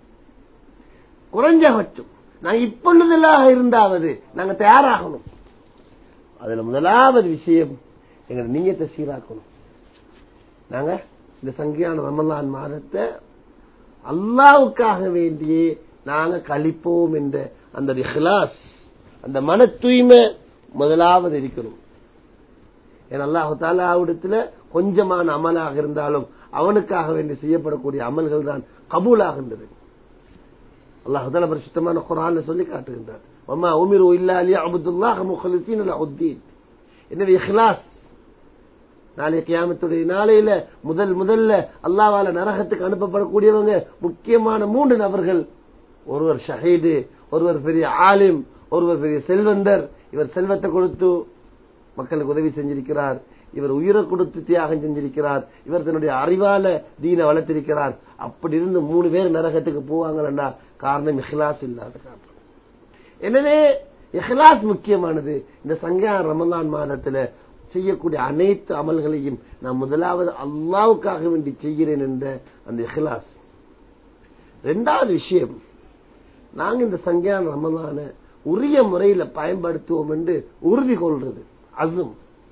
குறைஞ்சபட்சம் நாங்க இப்பொழுதெல்லாம் இருந்தாவது நாங்க தயாராகணும் அதுல முதலாவது விஷயம் எங்க நீயத்தை சீராக்கணும் நாங்க இந்த சங்கியான ரமலான் மாதத்தை அல்லாவுக்காக வேண்டியே நாங்க கழிப்போம் என்ற அந்த இஹ்லாஸ் அந்த மன தூய்மை முதலாவது இருக்கணும் ஏன்னா அல்லாஹு தாலாவிடத்துல கொஞ்சமான அமலாக இருந்தாலும் அவனுக்காக வேண்டி செய்யப்படக்கூடிய அமல்கள் தான் கபூலாகின்றது அல்லாஹு தாலா பரிசுத்தமான குரான் சொல்லி காட்டுகின்றார் அம்மா உமிரு இல்லா அலி அபுதுல்லாஹ் முஹலிசீன் அவுத்தீன் எனவே இஹ்லாஸ் நாளைய கியாமத்துடைய நாளையில முதல் முதல்ல அல்லாவால நரகத்துக்கு அனுப்பப்படக்கூடியவங்க முக்கியமான மூன்று நபர்கள் ஒருவர் ஷஹீது ஒருவர் பெரிய ஆலிம் ஒருவர் பெரிய செல்வந்தர் இவர் செல்வத்தை கொடுத்து மக்களுக்கு உதவி செஞ்சிருக்கிறார் இவர் உயிரை கொடுத்து தியாகம் செஞ்சிருக்கிறார் இவர் தன்னுடைய அறிவால தீன வளர்த்திருக்கிறார் அப்படி இருந்து மூணு பேர் நரகத்துக்கு போவாங்களா காரணம் இஹ்லாஸ் இல்லாத காரணம் எனவே இஹ்லாஸ் முக்கியமானது இந்த சங்கா ரமலான் மாதத்துல செய்யக்கூடிய அனைத்து அமல்களையும் நான் முதலாவது அல்லாவுக்காக வேண்டி செய்கிறேன் என்ற அந்த இஹ்லாஸ் ரெண்டாவது விஷயம் நாங்க இந்த சங்கியான ரமலான உரிய முறையில பயன்படுத்துவோம் என்று உறுதி கொள்றது அசும்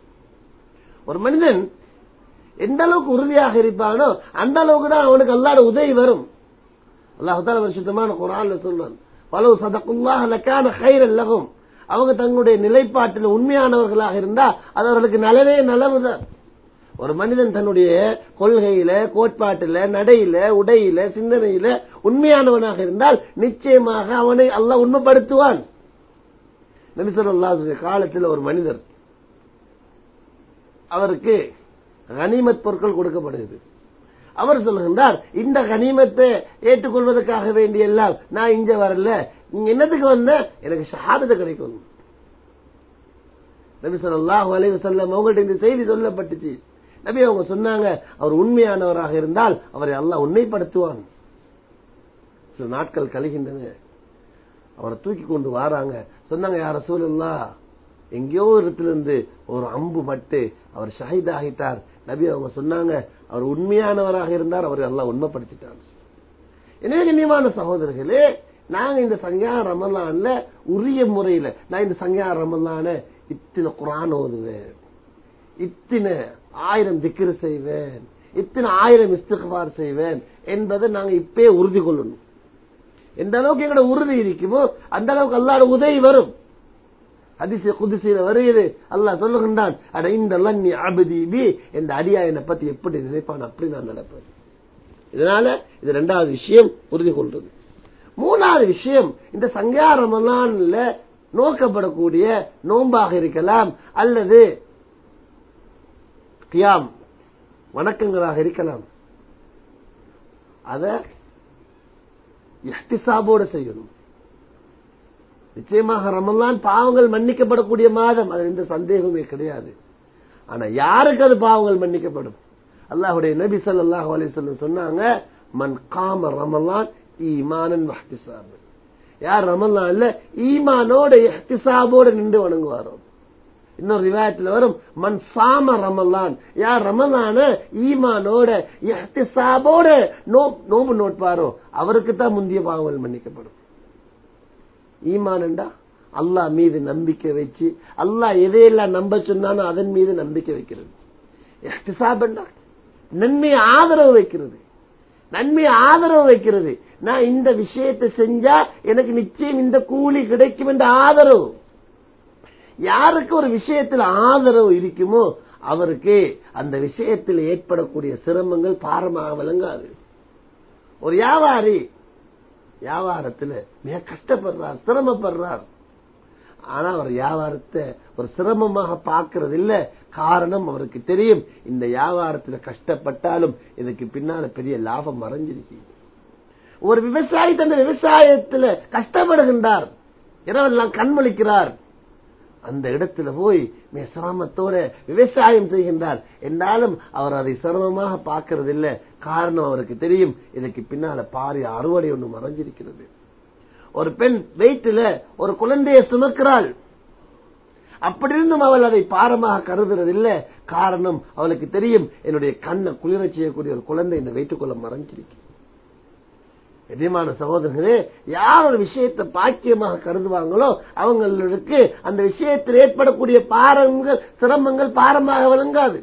ஒரு மனிதன் எந்த அளவுக்கு உறுதியாக இருப்பானோ அந்த அளவுக்கு தான் அவனுக்கு அல்லாட உதவி வரும் அல்லாஹால வருஷத்தமான குரான்ல சொல்றான் பலவு சதக்குல்லாஹ் லக்கான ஹைரல்லகும் அவங்க தங்களுடைய நிலைப்பாட்டில் உண்மையானவர்களாக இருந்தா அது அவர்களுக்கு நலவே நலவுதான் ஒரு மனிதன் தன்னுடைய கொள்கையில கோட்பாட்டில நடையில உடையில சிந்தனையில உண்மையானவனாக இருந்தால் நிச்சயமாக அவனை அல்லாஹ் உண்மைப்படுத்துவான் நபிசல்லாவுடைய காலத்தில் ஒரு மனிதர் அவருக்கு கனிமத் பொருட்கள் கொடுக்கப்படுகிறது அவர் சொல்லுகின்றார் இந்த கனிமத்தை ஏற்றுக்கொள்வதற்காக வேண்டிய எல்லாம் நான் இங்க வரல நீங்க என்னத்துக்கு வந்த எனக்கு ஷஹாதத்தை கிடைக்கும் நபி ஸல்லல்லாஹு அலைஹி வஸல்லம் அவங்கள்ட்ட இந்த செய்தி சொல்லப்பட்டுச்சு நபி அவங்க சொன்னாங்க அவர் உண்மையானவராக இருந்தால் அவரை அல்லாஹ் உண்மைப்படுத்துவான் சில நாட்கள் கழிகின்றன அவரை தூக்கி கொண்டு வாராங்க சொன்னாங்க யார சூழல்லா எங்கேயோ இடத்திலிருந்து ஒரு அம்பு பட்டு அவர் ஷஹீத் ஆகிட்டார் நபி அவங்க சொன்னாங்க அவர் உண்மையானவராக இருந்தார் அவரை எல்லாம் உண்மைப்படுத்திட்டார் எனவே கண்ணியமான சகோதரர்களே நாங்க இந்த சங்கியா ரமலான்ல உரிய முறையில நான் இந்த சங்கியா ரமலான இத்தனை குரான் ஓதுவேன் இத்தனை ஆயிரம் திக்ரு செய்வேன் இத்தனை ஆயிரம் இஸ்திகார் செய்வேன் என்பதை நாங்க இப்பே உறுதி கொள்ளணும் எந்த அளவுக்கு எங்களோட உறுதி இருக்குமோ அந்த அளவுக்கு அல்லாட உதவி வரும் அதிசய குதிசையில வருகிறது அல்லாஹ் சொல்லுகின்றான் அட இந்த லன்னி அபதி பி இந்த அடியாயனை பத்தி எப்படி நினைப்பான் அப்படி நான் நடப்பேன் இதனால இது ரெண்டாவது விஷயம் உறுதி கொள்றது மூணாவது விஷயம் இந்த சங்கியா ரமலான்ல நோக்கப்படக்கூடிய நோன்பாக இருக்கலாம் அல்லது கியாம் வணக்கங்களாக இருக்கலாம் அத இஹ்திசாபோட செய்யணும் நிச்சயமாக ரமலான் பாவங்கள் மன்னிக்கப்படக்கூடிய மாதம் அது எந்த சந்தேகமே கிடையாது ஆனா யாருக்கு அது பாவங்கள் மன்னிக்கப்படும் அல்லாஹுடைய நபி ஸல்லல்லாஹு அலைஹி வஸல்லம் சொன்னாங்க மன் காம ரமலான் ஈமானன் வஹ்திசாப் யார் ரமலான்ல ஈமானோட இஹ்திசாபோட நின்று வணங்குவாரோ இன்னொரு ரிவாயத்துல வரும் மன் சாம ரமலான் யார் ரமலான ஈமானோட இஹ்திசாபோட நோம்பு நோட்பாரோ அவருக்கு தான் முந்திய பாவங்கள் மன்னிக்கப்படும் ஈமானண்டா அல்லாஹ் மீது நம்பிக்கை வச்சு அல்லாஹ் எதையெல்லாம் நம்ப சொன்னானோ அதன் மீது நம்பிக்கை வைக்கிறது எஹ்திசாபண்டா நன்மையை ஆதரவு வைக்கிறது நன்மையை ஆதரவு வைக்கிறது நான் இந்த விஷயத்தை செஞ்சா எனக்கு நிச்சயம் இந்த கூலி கிடைக்கும் என்ற ஆதரவு யாருக்கு ஒரு விஷயத்தில் ஆதரவு இருக்குமோ அவருக்கு அந்த விஷயத்தில் ஏற்படக்கூடிய சிரமங்கள் பாரமாக விளங்காது ஒரு வியாபாரி வியாபாரத்தில் மிக கஷ்டப்படுறார் சிரமப்படுறார் ஆனா அவர் வியாபாரத்தை ஒரு சிரமமாக பார்க்கறது இல்ல காரணம் அவருக்கு தெரியும் இந்த வியாபாரத்துல கஷ்டப்பட்டாலும் இதுக்கு பின்னால பெரிய லாபம் மறைஞ்சிருக்கு ஒரு விவசாயி தந்த விவசாயத்துல கஷ்டப்படுகின்றார் இரவெல்லாம் கண்மொழிக்கிறார் அந்த இடத்துல போய் மிக சிரமத்தோட விவசாயம் செய்கின்றார் என்றாலும் அவர் அதை சிரமமாக பார்க்கறது இல்ல காரணம் அவருக்கு தெரியும் இதுக்கு பின்னால பாரிய அறுவடை ஒன்று மறைஞ்சிருக்கிறது ஒரு பெண் வெயிட்டில ஒரு குழந்தையை சுமக்கிறாள் அப்படி இருந்தும் அவள் அதை பாரமாக கருதுறது இல்ல காரணம் அவளுக்கு தெரியும் என்னுடைய கண்ணை குளிர செய்யக்கூடிய ஒரு குழந்தை இந்த வயிற்றுக்குள்ள மறைஞ்சிருக்கு எதிமான சகோதரர்களே யார் ஒரு விஷயத்தை பாக்கியமாக கருதுவாங்களோ அவங்களுக்கு அந்த விஷயத்தில் ஏற்படக்கூடிய பாரங்கள் சிரமங்கள் பாரமாக விளங்காது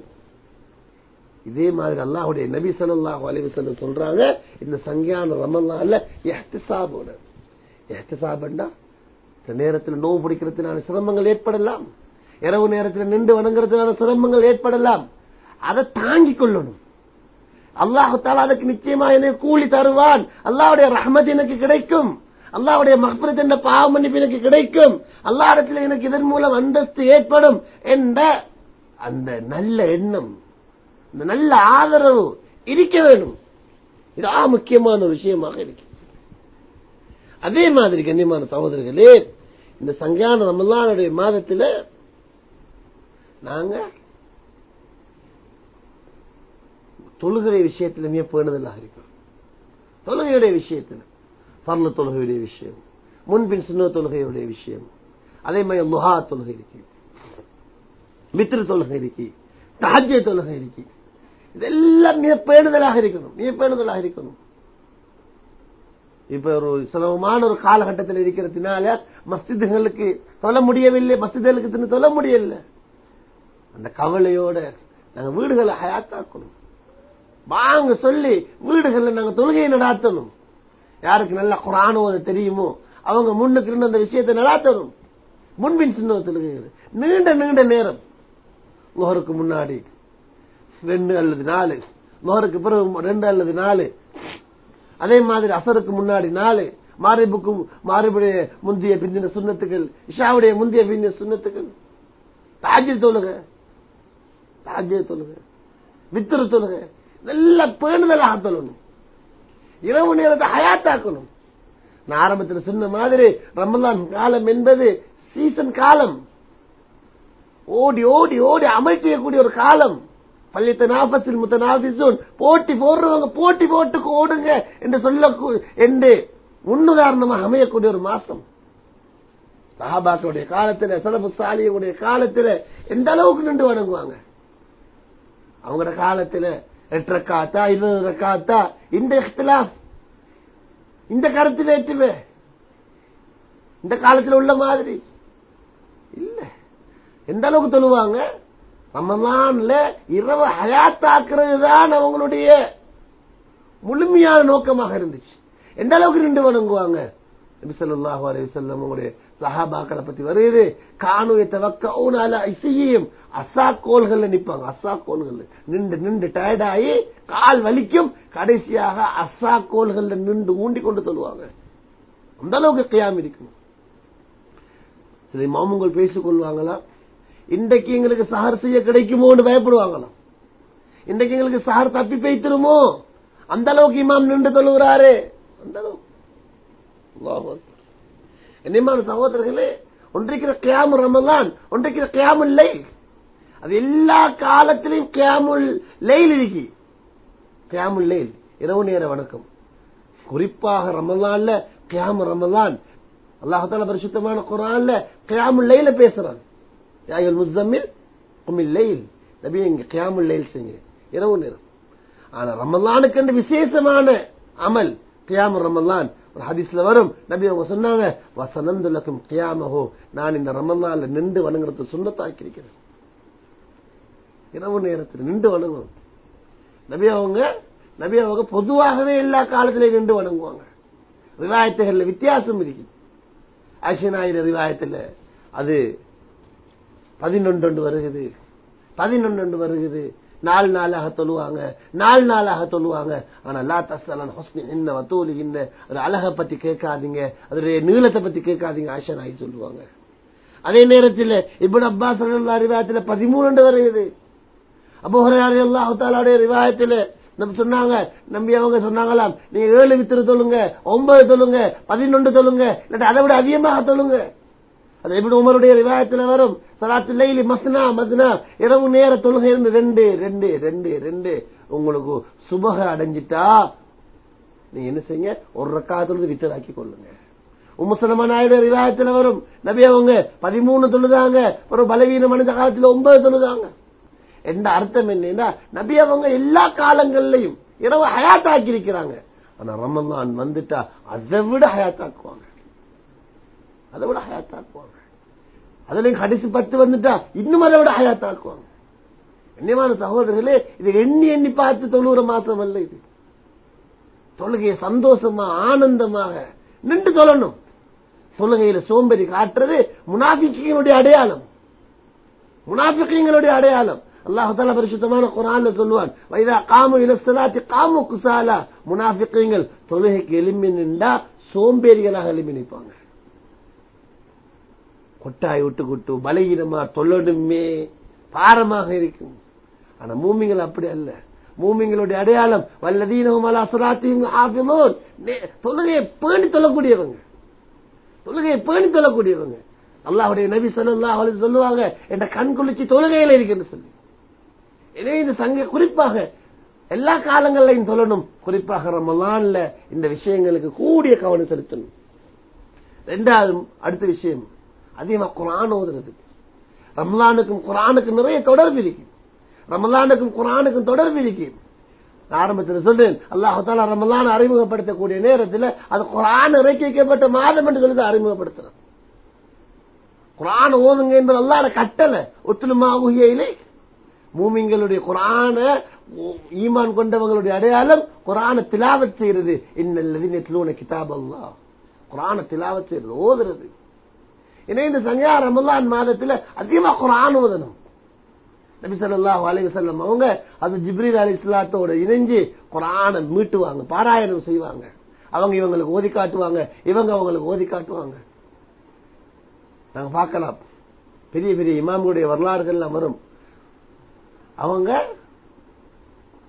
இதே மாதிரி அல்லாஹுடைய நபி சொல்லாஹு அலிவசல்ல சொல்றாங்க இந்த சங்கியான ரமல்லால எஹ்திசாபோட எஹ்திசாபண்டா இந்த நேரத்தில் நோவு பிடிக்கிறதுனால சிரமங்கள் ஏற்படலாம் இரவு நேரத்தில் நின்று வணங்குறதுனால சிரமங்கள் ஏற்படலாம் அதை தாங்கிக் கொள்ளணும் அல்லாஹால அதுக்கு நிச்சயமா எனக்கு கூலி தருவான் அல்லாவுடைய ரஹமத் எனக்கு கிடைக்கும் அல்லாவுடைய மஹ்பரத் என்ற பாவ மன்னிப்பு எனக்கு கிடைக்கும் அல்லாடத்தில் எனக்கு இதன் மூலம் அந்தஸ்து ஏற்படும் என்ற அந்த நல்ல எண்ணம் இந்த நல்ல ஆதரவு இருக்க வேண்டும் இதா முக்கியமான ஒரு விஷயமாக இருக்கு அதே மாதிரி கண்ணியமான சகோதரர்களே இந்த சங்கியான ரமலானுடைய மாதத்தில் நாங்க தொழுகை விஷயத்தில் மிக பேணுதலாக இருக்கிறோம் தொழுகையுடைய விஷயத்தில் பர்ல தொழுகையுடைய விஷயம் முன்பின் சின்ன தொழுகையுடைய விஷயம் அதே மாதிரி லுஹா தொழுகை இருக்கு மித்ரு தொழுகை இருக்கு தாஜ்ய தொழுகை இருக்கு இதெல்லாம் மிக பேணுதலாக இருக்கணும் மிக பேணுதலாக இருக்கணும் இப்ப ஒரு சுலபமான ஒரு காலகட்டத்தில் இருக்கிறதுனால மஸ்ஜிதுகளுக்கு சொல்ல முடியவில்லை மஸ்ஜிதுகளுக்கு சொல்ல முடியல அந்த கவலையோட நாங்க வீடுகளை ஹயாத்தாக்கணும் வாங்க சொல்லி வீடுகள்ல நாங்க தொழுகையை நடாத்தணும் யாருக்கு நல்ல குரானோத தெரியுமோ அவங்க முன்னுக்கு இருந்து அந்த விஷயத்தை நடாத்தணும் முன்பின் சின்ன தொழுகைகள் நீண்ட நீண்ட நேரம் முகருக்கு முன்னாடி ரெண்டு அல்லது நாலு முகருக்கு பிறகு ரெண்டு அல்லது நாலு அதே மாதிரி அசருக்கு முன்னாடி நாலு மாரிபுக்கு மாரிபுடைய முந்திய பிந்தின சுண்ணத்துகள் இஷாவுடைய முந்திய பிந்தின சுண்ணத்துகள் தாஜில் தொழுக தாஜில் தொழுக வித்திரு தொழுக நல்ல பேணுதலாக தொழணும் இரவு நேரத்தை ஹயாத்தாக்கணும் நான் ஆரம்பத்தில் சொன்ன மாதிரி ரமலான் காலம் என்பது சீசன் காலம் ஓடி ஓடி ஓடி அமல் செய்யக்கூடிய ஒரு காலம் பள்ளித்த நாபத்தில் முத்த நாபிசூன் போட்டி போடுறவங்க போட்டி போட்டுக்கு ஓடுங்க என்று சொல்ல என்று முன்னுதாரணமாக அமையக்கூடிய ஒரு மாசம் சஹாபாக்களுடைய காலத்துல சலபு சாலியுடைய காலத்துல எந்த அளவுக்கு நின்று வணங்குவாங்க அவங்களோட காலத்துல எட்டு ரக்காத்தா இருபது ரக்காத்தா இந்த இഖ്തിലാഫ് இந்த கருத்து வேற்றுமே இந்த காலத்துல உள்ள மாதிரி இல்ல எந்த அளவுக்கு சொல்லுவாங்க ரமலான்ல இரவு ஹயாத்தாக்குறது தான் அவங்களுடைய முழுமையான நோக்கமாக இருந்துச்சு எந்த அளவுக்கு நின்று வணங்குவாங்க நபி ஸல்லல்லாஹு அலைஹி வஸல்லம் உங்களுடைய சஹாபாக்களை பத்தி வருது கானு யதவக்கவுன அலா இசையும் அசாக்கோல்கள்ல நிப்பாங்க அசாக்கோல்கள்ல நின்று நின்று டயர்ட் ஆகி கால் வலிக்கும் கடைசியாக அசாக்கோல்கள்ல நின்று ஊண்டி கொண்டு சொல்லுவாங்க அந்த அளவுக்கு கியாம் இருக்கணும் சில மாமுங்கள் பேசிக் கொள்வாங்களா இன்றைக்கு எங்களுக்கு சஹர் செய்ய கிடைக்குமோன்னு பயப்படுவாங்களாம் இன்றைக்கு எங்களுக்கு சஹர் தப்பி பெய்த்திருமோ அந்த அளவுக்கு இமாம் நின்று தொழுகிறாரு அந்த அளவுக்கு அல்லாஹ் அக்பர். கண்ணியமான சகோதரர்களே ஒன்றைக்கிற கியாமு ரமலான் ஒன்றைக்கிற கியாமுல் லைல் அது எல்லா காலத்திலையும் கியாமுல் லைல் இருக்கு கியாமுல் லைல் இரவு நேர வணக்கம் குறிப்பாக ரமலான்ல கியாமு ரமலான் அல்லாஹால பரிசுத்தமான குரான்ல கியாமுல் லைல பேசுறான் யாயுல் முஸ்தமில் குமில் லைல் நபி இங்க கியாமுல் லைல் செய்யுங்க இரவு நேரம் ஆனா ரமலானுக்கு என்று விசேஷமான அமல் கியாமு ரமலான் ஒரு ஹதீஸ்ல வரும் நபி அவங்க சொன்னாங்க வசனந்துலக்கும் கியாமஹோ நான் இந்த ரமலான்ல நின்று வணங்குறது சுண்ணத்தாக்கி இருக்கிறேன் இரவு நேரத்தில் நின்று வணங்கணும் நபி அவங்க நபி அவங்க பொதுவாகவே எல்லா காலத்திலையும் நின்று வணங்குவாங்க ரிவாயத்துகள்ல வித்தியாசம் இருக்கு ஆயிர ரிவாயத்துல அது பதினொன்று வருகுது பதினொன்று வருகுது நாலு நாளாக தொழுவாங்க நாலு நாளாக தொழுவாங்க ஆனா லா தசலன் ஹொஸ்னி என்ன வத்தூலி என்ன அது அழகை பத்தி கேட்காதீங்க அதனுடைய நீளத்தை பத்தி கேட்காதீங்க ஆஷா நாய் சொல்லுவாங்க அதே நேரத்தில் இப்படி அப்பாஸ் ரிவாயத்தில் பதிமூணு வருகிறது அபோஹராரி அல்லாஹாலுடைய ரிவாயத்தில் நம்ம சொன்னாங்க நம்பி அவங்க சொன்னாங்களாம் நீங்க ஏழு வித்திரு சொல்லுங்க ஒன்பது சொல்லுங்க பதினொன்று சொல்லுங்க இல்லாட்டி அதை விட அதிகமாக சொல்லுங்க அது எப்படி உமருடைய ரிவாயத்துல வரும் சலாத்து லைலி மஸ்னா மஸ்னா இரவு நேர தொழுகை இருந்து ரெண்டு ரெண்டு ரெண்டு ரெண்டு உங்களுக்கு சுபக அடைஞ்சிட்டா நீங்க என்ன செய்யுங்க ஒரு ரக்காத்துல வித்தராக்கி கொள்ளுங்க உம்மசலமா நாயுடைய ரிவாயத்துல வரும் நபி அவங்க பதிமூணு தொழுதாங்க ஒரு பலவீன மனித காலத்துல ஒன்பது தொழுதாங்க என்ற அர்த்தம் என்னன்னா நபி அவங்க எல்லா காலங்கள்லயும் இரவு ஹயாத்தாக்கி இருக்கிறாங்க ஆனா ரமலான் வந்துட்டா அதை விட ஹயாத்தாக்குவாங்க அதை விட ஹயாத்தாக்குவாங்க அதுலயும் கடைசி பத்து வந்துட்டா இன்னும் அதை விட ஹயாத்தாக்குவாங்க கண்ணியமான சகோதரர்களே இது எண்ணி எண்ணி பார்த்து தொழுகிற மாசம் அல்ல இது தொழுகையை சந்தோஷமா ஆனந்தமாக நின்று தொழணும் தொழுகையில சோம்பேறி காட்டுறது முனாபிக்கிங்களுடைய அடையாளம் முனாபிக்கிங்களுடைய அடையாளம் அல்லாஹால பரிசுத்தமான குரான்ல சொல்லுவான் வைதா காமு இலசலாத்தி காமு குசாலா முனாபிக்கங்கள் தொழுகைக்கு எலும்பி நின்றா சோம்பேறிகளாக எலும்பி நிற்பாங்க கொட்டாய் விட்டு கொட்டு பலகீனமா தொல்லணுமே பாரமாக இருக்கும் ஆனா மூமிங்கள் அப்படி அல்ல மூமிங்களுடைய அடையாளம் வல்லதீனவும் அலா சுராத்தையும் ஆபிலோன் தொழுகையை பேணி தொல்லக்கூடியவங்க தொழுகையை பேணி தொல்லக்கூடியவங்க அல்லாஹுடைய நபி சொல்லா அவளுக்கு சொல்லுவாங்க என்ற கண் குளிச்சு தொழுகையில இருக்குன்னு சொல்லி எனவே இந்த சங்க குறிப்பாக எல்லா காலங்களையும் சொல்லணும் குறிப்பாக ரமலான்ல இந்த விஷயங்களுக்கு கூடிய கவனம் செலுத்தணும் ரெண்டாவது அடுத்த விஷயம் அதிகமா குரான் ஓதுறது ரமலானுக்கும் குரானுக்கும் நிறைய தொடர்பு இருக்கு ரமலானுக்கும் குரானுக்கும் தொடர்பு இருக்கு ஆரம்பத்தில் சொல்றேன் அல்லாஹால ரமலான் அறிமுகப்படுத்தக்கூடிய நேரத்தில் அது குரான் இறக்கி வைக்கப்பட்ட மாதம் என்று சொல்லி அறிமுகப்படுத்துறோம் குரான் ஓதுங்க என்று அல்லாத கட்டளை ஒத்துலுமா உகியிலே மூமிங்களுடைய குரான ஈமான் கொண்டவங்களுடைய அடையாளம் குரான திலாவத் செய்யறது இன்னல்லது கிதாப் அல்லா குரான திலாவத் செய்யறது ஓதுறது எனவே இந்த சங்கா ரமலான் மாதத்துல அதிகமா குரான் ஓதணும் நபி ஸல்லல்லாஹு அலைஹி வஸல்லம் அவங்க அது ஜிப்ரீல் அலைஹிஸ்ஸலாத்தோட இணைஞ்சு குரானை மீட்டுவாங்க பாராயணம் செய்வாங்க அவங்க இவங்களுக்கு ஓதி காட்டுவாங்க இவங்க அவங்களுக்கு ஓதி காட்டுவாங்க நாங்க பார்க்கலாம் பெரிய பெரிய இமாம்களுடைய வரலாறுகள்லாம் வரும் அவங்க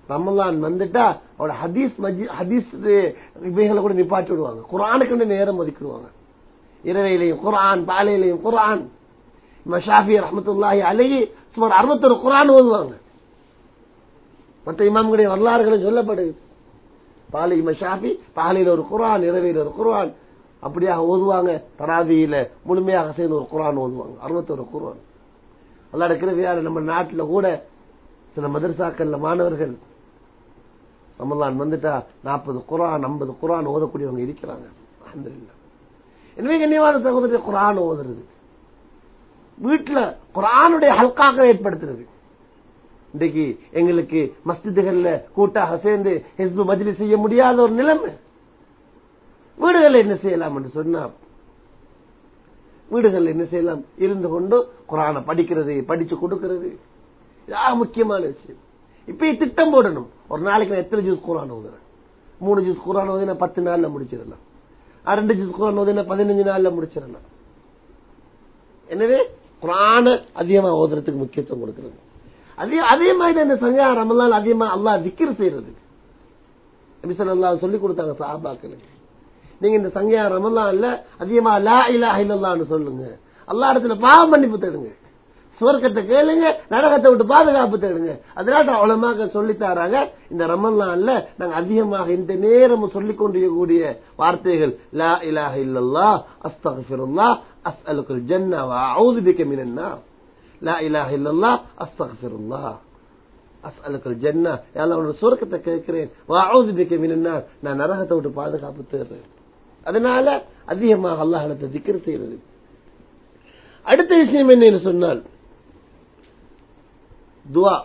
ரமலான் வந்துட்டா அவட ஹதீஸ் மஜி ஹதீஸ் இவைகளை கூட நிப்பாட்டி விடுவாங்க குரானுக்கு நேரம் ஒதுக்கிடுவாங்க இரவையிலையும் குரான் பாலையிலையும் குரான் மஷாஃபி ரஹமத்துல்லாஹி அழகி சுமார் அறுபத்தொரு குரான் ஓதுவாங்க மற்ற இமாம்களுடைய வரலாறுகளும் சொல்லப்படுது பாலை மஷாஃபி பாலையில் ஒரு குரான் இரவையில் ஒரு குரான் அப்படியாக ஓதுவாங்க தராவியில முழுமையாக சேர்ந்து ஒரு குரான் ஓதுவாங்க அறுபத்தொரு குரான் அல்லா இருக்கிறவையால நம்ம நாட்டில் கூட சில மதரசாக்கள்ல மாணவர்கள் ரமலான் வந்துட்டா நாற்பது குரான் ஐம்பது குரான் ஓதக்கூடியவங்க இருக்கிறாங்க அல்ஹம்துலில்லாஹ். எனவே கண்ணியமான சகோதரர் குரான் ஓதுறது வீட்டுல குரானுடைய ஹல்காக ஏற்படுத்துறது இன்றைக்கு எங்களுக்கு மஸ்ஜிதுகள்ல கூட்டாக சேர்ந்து ஹிஸ்பு மஜ்லிஸ் செய்ய முடியாத ஒரு நிலைமை வீடுகளில் என்ன செய்யலாம் என்று சொன்னா வீடுகளில் என்ன செய்யலாம் இருந்து கொண்டு குரானை படிக்கிறது படிச்சு கொடுக்கிறது இதான் முக்கியமான விஷயம் இப்ப திட்டம் போடணும் ஒரு நாளைக்கு நான் எத்தனை ஜூஸ் குரான் ஓதுறேன் மூணு ஜூஸ் குரான் ஓதினா பத்து நாள்ல முடிச்சிடலாம் ஆ, ரெண்டு ஜூஸ் குரான் ஓதினா பதினஞ்சு நாள்ல முடிச்சிடலாம் எனவே குரான அதிகமா ஓதுறதுக்கு முக்கியத்துவம் கொடுக்கிறது அதே அதே மாதிரி இந்த சங்கா ரமலான் அதிகமா அல்லாஹ் திக்ர் செய்யறது நபி ஸல்லல்லாஹு சொல்லி கொடுத்தாங்க சஹாபாக்களுக்கு நீங்க இந்த சங்கையா ரமலான்ல அதிகமா லா இலாஹ இல்லல்லாஹ்னு சொல்லுங்க அல்லாஹ் இடத்துல பாவம் மன்னிப்பு தேடுங்க சுவர்க்கத்தை கேளுங்க நரகத்தை விட்டு பாதுகாப்பு தேடுங்க அதனால உலமாக சொல்லி தராங்க இந்த ரமலான்ல நாங்க அதிகமாக இந்த நேரமும் சொல்லிக் கொண்டிருக்கக்கூடிய வார்த்தைகள் லா இலாஹ இல்லல்லாஹ் அஸ்தக்ஃபிருல்லாஹ் அஸ்அலுக்குல் ஜன்னா வ அஊது பிக மினன் நார் லா இலாஹ இல்லல்லாஹ் அஸ்தக்ஃபிருல்லாஹ் அஸ்அலுக்குல் ஜன்னா யாழ்லா உன்னோட சுவர்க்கத்தை கேட்கிறேன் வ அஊது பிக மினன் நார் நான் நரகத்தை விட்டு பாதுகாப்பு தேடுறேன் அதனால அதிகமாக அல்லாஹ்விடத்தை திக்ர் செய்யறது அடுத்த விஷயம் என்ன சொன்னால் துவா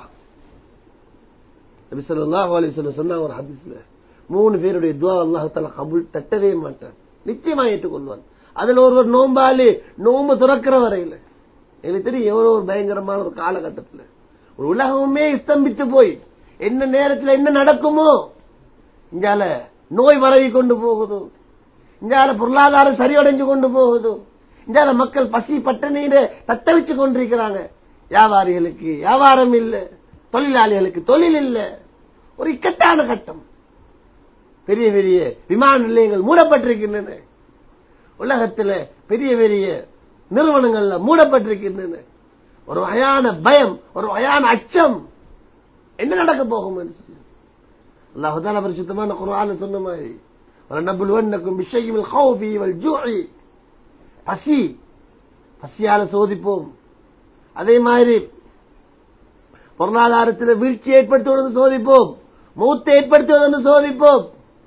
நபி ஸல்லல்லாஹு அலைஹி வஸல்லம் சொன்னாங்க ஒரு ஹதீஸ்ல மூணு பேருடைய துவா அல்லாஹ் தஆலா கபூல் தட்டவே மாட்டான் நிச்சயமா ஏற்றுக்கொள்வான் அதுல ஒருவர் நோம்பாளி நோம்பு துறக்கிற வரையில எனக்கு தெரியும் எவ்வளவு ஒரு பயங்கரமான ஒரு காலகட்டத்துல ஒரு உலகமே ஸ்தம்பித்து போய் என்ன நேரத்துல என்ன நடக்குமோ இங்கால நோய் பரவி கொண்டு போகுது இங்கால பொருளாதாரம் சரியடைஞ்சு கொண்டு போகுது இங்கால மக்கள் பசி பட்டணியில தத்தளிச்சு கொண்டிருக்கிறாங்க வியாபாரிகளுக்கு வியாபாரம் இல்ல தொழிலாளிகளுக்கு தொழில் இல்ல ஒரு இக்கட்டான கட்டம் பெரிய பெரிய விமான நிலையங்கள் மூடப்பட்டிருக்கின்றன உலகத்துல பெரிய பெரிய நிறுவனங்கள்ல மூடப்பட்டிருக்கின்றன ஒரு வகையான பயம் ஒரு வகையான அச்சம் என்ன நடக்க போகும் என்று சொல்லி அல்லாஹால பரிசுத்தமான குரான் சொன்ன மாதிரி وَلَنَبْلُوَنَّكُمْ بِشَيْءٍ مِنَ الْخَوْفِ وَالْجُوعِ பசி பசியால சோதிப்போம் அதே மாதிரி பொருளாதாரத்தில் வீழ்ச்சி ஏற்படுத்துவது சோதிப்போம் மூத்தை ஏற்படுத்துவது சோதிப்போம்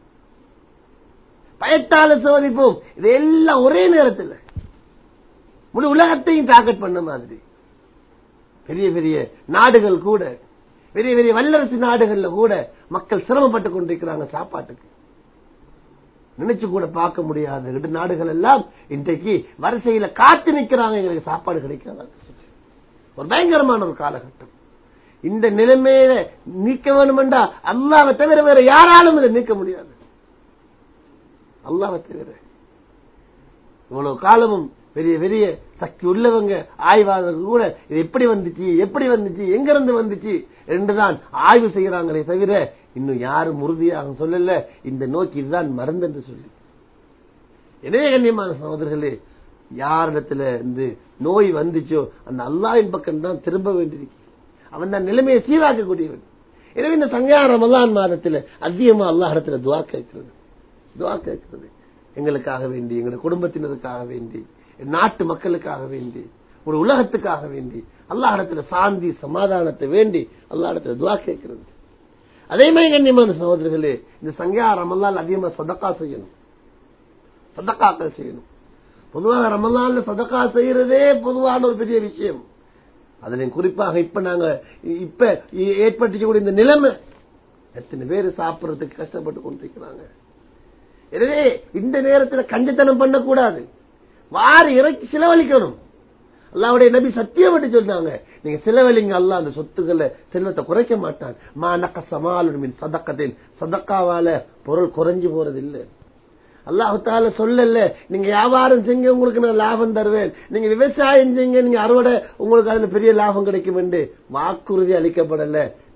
பயத்தால சோதிப்போம் இது எல்லாம் ஒரே நேரத்தில் முழு உலகத்தையும் டார்கெட் பண்ண மாதிரி பெரிய பெரிய நாடுகள் கூட பெரிய பெரிய வல்லரசு நாடுகள்ல கூட மக்கள் சிரமப்பட்டு கொண்டிருக்கிறாங்க சாப்பாட்டுக்கு நினைச்சு கூட பார்க்க முடியாத ரெண்டு நாடுகள் எல்லாம் இன்றைக்கு வரிசையில காத்து நிக்கிறாங்க எங்களுக்கு சாப்பாடு கிடைக்காத ஒரு பயங்கரமான ஒரு காலகட்டம் இந்த நிலைமையில நீக்க வேணுமெண்டா அல்லாவை தவிர வேற யாராலும் இதை நீக்க முடியாது அல்லாவை தவிர இவ்வளவு காலமும் பெரிய பெரிய சக்தி உள்ளவங்க ஆய்வாளர்கள் கூட இது எப்படி வந்துச்சு எப்படி வந்துச்சு எங்க இருந்து வந்துச்சு என்றுதான் ஆய்வு செய்யறாங்களே தவிர இன்னும் யாரும் உறுதியாக சொல்லல இந்த நோக்கி இதுதான் மருந்து என்று சொல்லி எனவே கண்ணியமான சகோதரர்களே யாரிடத்துல இருந்து நோய் வந்துச்சோ அந்த அல்லாவின் பக்கம் தான் திரும்ப வேண்டியிருக்கு அவன் தான் நிலைமையை சீராக்கக்கூடியவன் எனவே இந்த சங்கையா ரமலான் மாதத்துல அதிகமா அல்லாஹ் இடத்துல துவா கேட்கிறது துவா கேட்கிறது எங்களுக்காக வேண்டி எங்களுடைய குடும்பத்தினருக்காக வேண்டி நாட்டு மக்களுக்காக வேண்டி ஒரு உலகத்துக்காக வேண்டி அல்லாஹ் இடத்துல சாந்தி சமாதானத்தை வேண்டி அல்லாஹ் இடத்துல துவா கேட்கிறது அதே மாதிரி கண்ணியமான சகோதரர்களே இந்த சங்கையா ரமலான் அதிகமா சதக்கா செய்யணும் சதக்காக்கள் செய்யணும் பொதுவாக ரமலான்ல சதக்கா செய்யறதே பொதுவான ஒரு பெரிய விஷயம் அதுல குறிப்பாக இப்ப நாங்க இப்ப ஏற்பட்டுக்கூடிய இந்த நிலைமை எத்தனை பேர் சாப்பிடறதுக்கு கஷ்டப்பட்டு கொண்டிருக்கிறாங்க எனவே இந்த நேரத்தில் கஞ்சத்தனம் பண்ணக்கூடாது வாரி இறக்கி செலவழிக்கணும் அல்லாவுடைய நபி சத்தியம் விட்டு சொன்னாங்க நீங்க செலவழிங்க அல்ல அந்த சொத்துக்களை செல்வத்தை குறைக்க மாட்டான் மா நக்க சமாலுமின் சதக்கத்தில் சதக்காவால பொருள் குறைஞ்சு போறது இல்லை அல்லாஹால சொல்லல நீங்க வியாபாரம் செஞ்சு உங்களுக்கு நான் லாபம் தருவேன் நீங்க விவசாயம் செஞ்சு நீங்க அறுவடை உங்களுக்கு அதுல பெரிய லாபம் கிடைக்கும் என்று வாக்குறுதி அளிக்கப்படல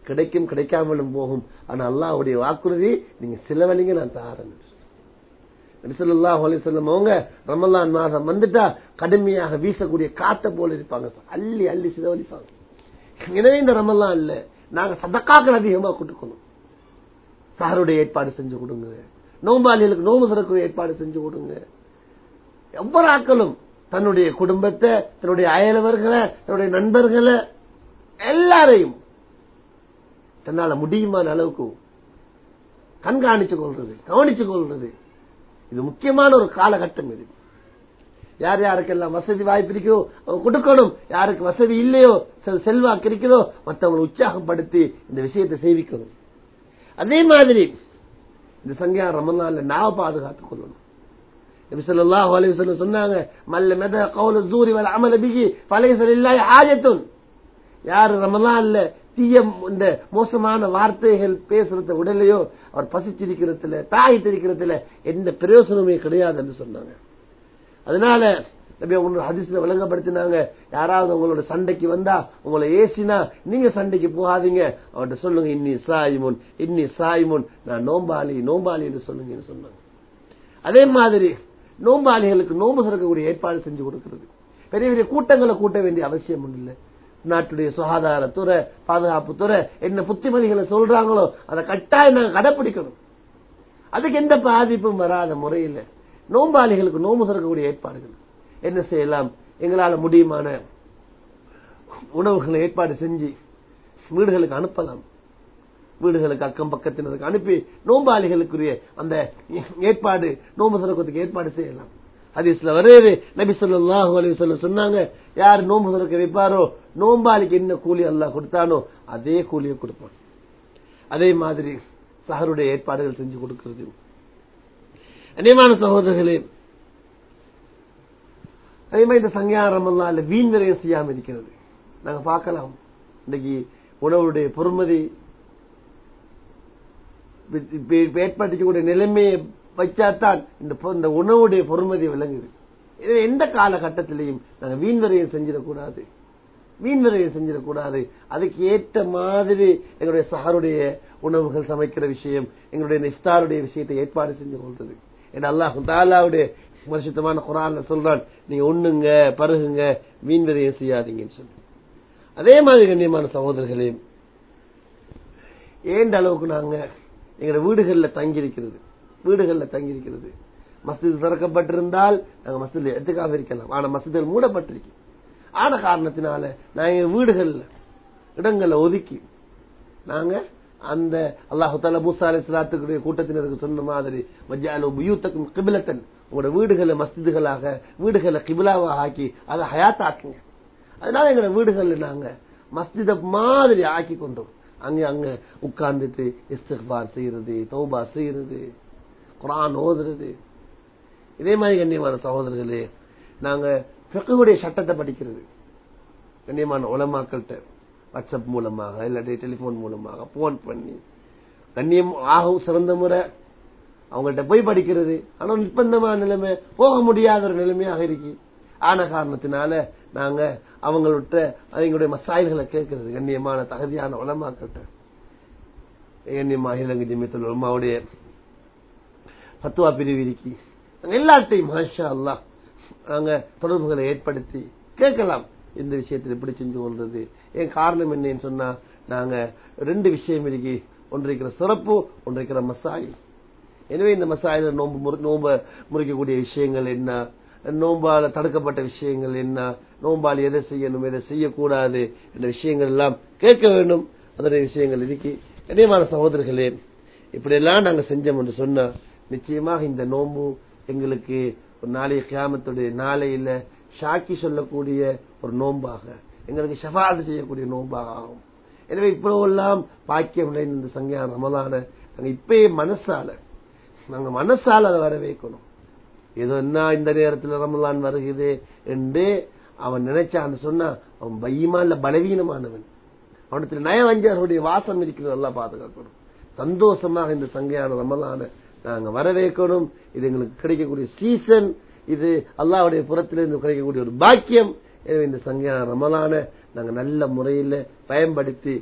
கிடைக்கும் கிடைக்காமலும் போகும் ஆனா அல்லாஹ்வுடைய வாக்குறுதி நீங்க செலவழிங்க நான் தாரேன் நபிசல்லாஹ் அலிசல்லம் அவங்க ரமலான் மாதம் வந்துட்டா கடுமையாக வீசக்கூடிய காத்த போல இருப்பாங்க அள்ளி அள்ளி செலவழிப்பாங்க எனவே இந்த ரமலான் இல்ல நாங்க சதக்காக்கள் அதிகமா கொடுக்கணும் சாருடைய ஏற்பாடு செஞ்சு கொடுங்க நோம்பாளிகளுக்கு நோம்பு திறக்கிற ஏற்பாடு செஞ்சு கொடுங்க ஒவ்வொரு ஆக்களும் தன்னுடைய குடும்பத்தை தன்னுடைய அயலவர்களை தன்னுடைய நண்பர்களை எல்லாரையும் தன்னால முடியுமான அளவுக்கு கண்காணிச்சு கொள்றது கவனிச்சு கொள்றது இது முக்கியமான ஒரு காலகட்டம் இது யார் யாருக்கெல்லாம் வசதி வாய்ப்பு இருக்கோ அவங்க கொடுக்கணும் யாருக்கு வசதி இல்லையோ செல்- செல்வாக்கு இருக்கிறதோ மற்றவங்களை உற்சாகப்படுத்தி இந்த விஷயத்தை செய்விக்கணும் அதே மாதிரி இந்த சங்கியா ரமலான்ல நாவ பாதுகாத்துக் கொள்ளணும் நபி ஸல்லல்லாஹு அலைஹி வஸல்லம் சொன்னாங்க மல்ல மத கௌல ஜூரி வல் அமல பிஹி ஃபலைஸ லில்லாஹி ஹாஜத்துன் யார் ரமலான்ல தீய இந்த மோசமான வார்த்தைகள் பேசுறத உடலையோ அவர் பசிச்சிருக்கிறதுல தாய் இருக்கிறதுல எந்த பிரயோசனமே கிடையாது என்று சொன்னாங்க அதனால நபி ஒன்று ஹதீஸ்ல விளங்கப்படுத்தினாங்க யாராவது உங்களோட சண்டைக்கு வந்தா உங்களை ஏசினா நீங்க சண்டைக்கு போகாதீங்க அவர்கிட்ட சொல்லுங்க இன்னி சாயிமுன் இன்னி சாயிமுன் நான் நோம்பாளி நோம்பாளி என்று சொல்லுங்கன்னு சொன்னாங்க அதே மாதிரி நோம்பாளிகளுக்கு நோம்பு திறக்கக்கூடிய ஏற்பாடு செஞ்சு கொடுக்கிறது பெரிய பெரிய கூட்டங்களை கூட்ட வேண்டிய அவசியம் ஒன்றும் இல்லை நாட்டுடைய சுகாதாரத்துறை பாதுகாப்பு துறை என்ன புத்திமதிகளை சொல்றாங்களோ அதை கட்டாயம் நாங்க கடைப்பிடிக்கணும் அதுக்கு எந்த பாதிப்பும் வராத முறையில் நோம்பாளிகளுக்கு நோம்பு திறக்கக்கூடிய ஏற்பாடுகள் என்ன செய்யலாம் எங்களால முடியுமான உணவுகளை ஏற்பாடு செஞ்சு வீடுகளுக்கு அனுப்பலாம் வீடுகளுக்கு அக்கம் பக்கத்தினருக்கு அனுப்பி நோம்பாளிகளுக்குரிய அந்த ஏற்பாடு நோம்பு திறக்கிறதுக்கு ஏற்பாடு செய்யலாம் ஹதீஸ்ல வருது நபி ஸல்லல்லாஹு அலைஹி வஸல்லம் சொன்னாங்க யார் நோம்பு திறக்க வைப்பாரோ நோம்பாளிக்கு என்ன கூலி அல்லாஹ் கொடுத்தானோ அதே கூலியை கொடுப்பான் அதே மாதிரி சஹருடைய ஏற்பாடுகள் செஞ்சு கொடுக்கிறது அநேகமான சகோதரர்களே அதே மாதிரி இந்த சங்கியாரம் இல்ல வீண் விரயம் செய்யாம இருக்கிறது நாங்க பார்க்கலாம் இன்னைக்கு உணவுடைய பொறுமதி ஏற்படுத்தக்கூடிய நிலைமையை வச்சாத்தான் இந்த பொ- இந்த உணவுடைய பொறுமதி விளங்குது இது எந்த காலகட்டத்திலையும் நாங்க வீண் விரயம் செஞ்சிடக்கூடாது வீண் விரயம் செஞ்சிடக்கூடாது அதுக்கு ஏற்ற மாதிரி எங்களுடைய சஹருடைய உணவுகள் சமைக்கிற விஷயம் எங்களுடைய இஃப்தாருடைய விஷயத்தை ஏற்பாடு செஞ்சு கொள்றது ஏன்னா அல்லாஹ் தாலாவுடைய வருஷத்தமான குரான்ல சொல்றான் நீங்க உண்ணுங்க பருகுங்க வீண் விரயம் செய்யாதீங்கன்னு சொல்லி அதே மாதிரி கண்ணியமான சகோதரர்களே ஏண்ட அளவுக்கு நாங்க எங்க வீடுகள்ல தங்கி இருக்கிறது வீடுகள்ல தங்கி இருக்கிறது மஸ்ஜித் திறக்கப்பட்டிருந்தால் நாங்க மஸ்ஜித் எதுக்காக இருக்கலாம் ஆனா மஸ்ஜிதுகள் மூடப்பட்டிருக்கு ஆன காரணத்தினால நாங்க எங்க வீடுகள்ல இடங்களை ஒதுக்கி நாங்க அந்த அல்லாஹு தாலா மூசா அலி சலாத்துக்குரிய கூட்டத்தினருக்கு சொன்ன மாதிரி வஜ்ஜாலு புயூத்தக்கும் கிபிலத்தன் உங்களோட வீடுகளை மஸ்ஜிதுகளாக வீடுகளை கிபிலாவாக ஆக்கி அதை ஹயாத்தாக்குங்க அதனால எங்களோட வீடுகள்ல நாங்க மஸ்ஜித மாதிரி ஆக்கி கொண்டோம் அங்க அங்க உட்கார்ந்துட்டு இஸ்திக்பார் செய்யறது தௌபா செய்யறது குரான் ஓதுறது இதே மாதிரி கண்ணியமான சகோதரர்களே நாங்க ஃபிக்ஹுடைய சட்டத்தை படிக்கிறது கண்ணியமான உலமாக்கள்கிட்ட வாட்ஸ்அப் மூலமாக இல்லாட்டி டெலிபோன் மூலமாக போன் பண்ணி கண்ணியம் ஆகும் சிறந்த முறை அவங்கள்ட்ட போய் படிக்கிறது ஆனா நிர்பந்தமான நிலைமை போக முடியாத ஒரு நிலைமையாக இருக்கு ஆன காரணத்தினால நாங்க அவங்கள்ட்ட அவங்களுடைய மசாயல்களை கேட்கறது கண்ணியமான தகுதியான உலமாக்கள்கிட்ட கண்ணியமாக இலங்கை ஜிமியத்தில் உலமாவுடைய பத்துவா பிரிவு இருக்கி நாங்க எல்லாத்தையும் மாஷா அல்லாஹ் நாங்க தொடர்புகளை ஏற்படுத்தி கேட்கலாம் இந்த விஷயத்தில் எப்படி செஞ்சு கொள்றது ஏன் காரணம் என்னன்னு சொன்னா நாங்க ரெண்டு விஷயம் இருக்கு ஒன்று இருக்கிற சிறப்பு ஒன்று இருக்கிற மசாயில் எனவே இந்த மசாயில நோம்பு முறி- நோம்ப முறிக்கக்கூடிய விஷயங்கள் என்ன நோம்பால தடுக்கப்பட்ட விஷயங்கள் என்ன நோம்பால் எதை செய்யணும் எதை செய்யக்கூடாது என்ற விஷயங்கள் எல்லாம் கேட்க வேண்டும் அதனுடைய விஷயங்கள் இருக்கு கண்ணியமான சகோதரர்களே இப்படியெல்லாம் நாங்க செஞ்சோம் என்று சொன்னா நிச்சயமாக இந்த நோம்பு எங்களுக்கு ஒரு நாளைய கியாமத்துடைய நாளையில சாக்கி சொல்லக்கூடிய ஒரு நோம்பாக எங்களுக்கு ஷஃபாது செய்யக்கூடிய நோம்பாக ஆகும் எனவே இப்போவெல்லாம் பாக்கியம் நிறைந்த இந்த சங்கியான ரமலான நாங்க இப்பயே மனசால நாங்க மனசால அதை வர வைக்கணும் ஏதோ என்ன இந்த நேரத்துல ரமலான் வருகுது என்று அவன் நினைச்சான்னு சொன்னா அவன் பையமா இல்ல பலவீனமானவன் அவனத்துல நயவஞ்சர்களுடைய வாசம் இருக்கிறது நல்லா பாதுகாக்கணும் சந்தோஷமாக இந்த சங்கையான ரமலான நாங்க வரவேற்கணும் இது எங்களுக்கு கிடைக்கக்கூடிய சீசன் இது அல்லாஹ்வுடைய புறத்திலிருந்து கிடைக்கக்கூடிய ஒரு பாக்கியம் எனவே இந்த சங்கையான ரமலான நாங்க நல்ல முறையில் பயன்படுத்தி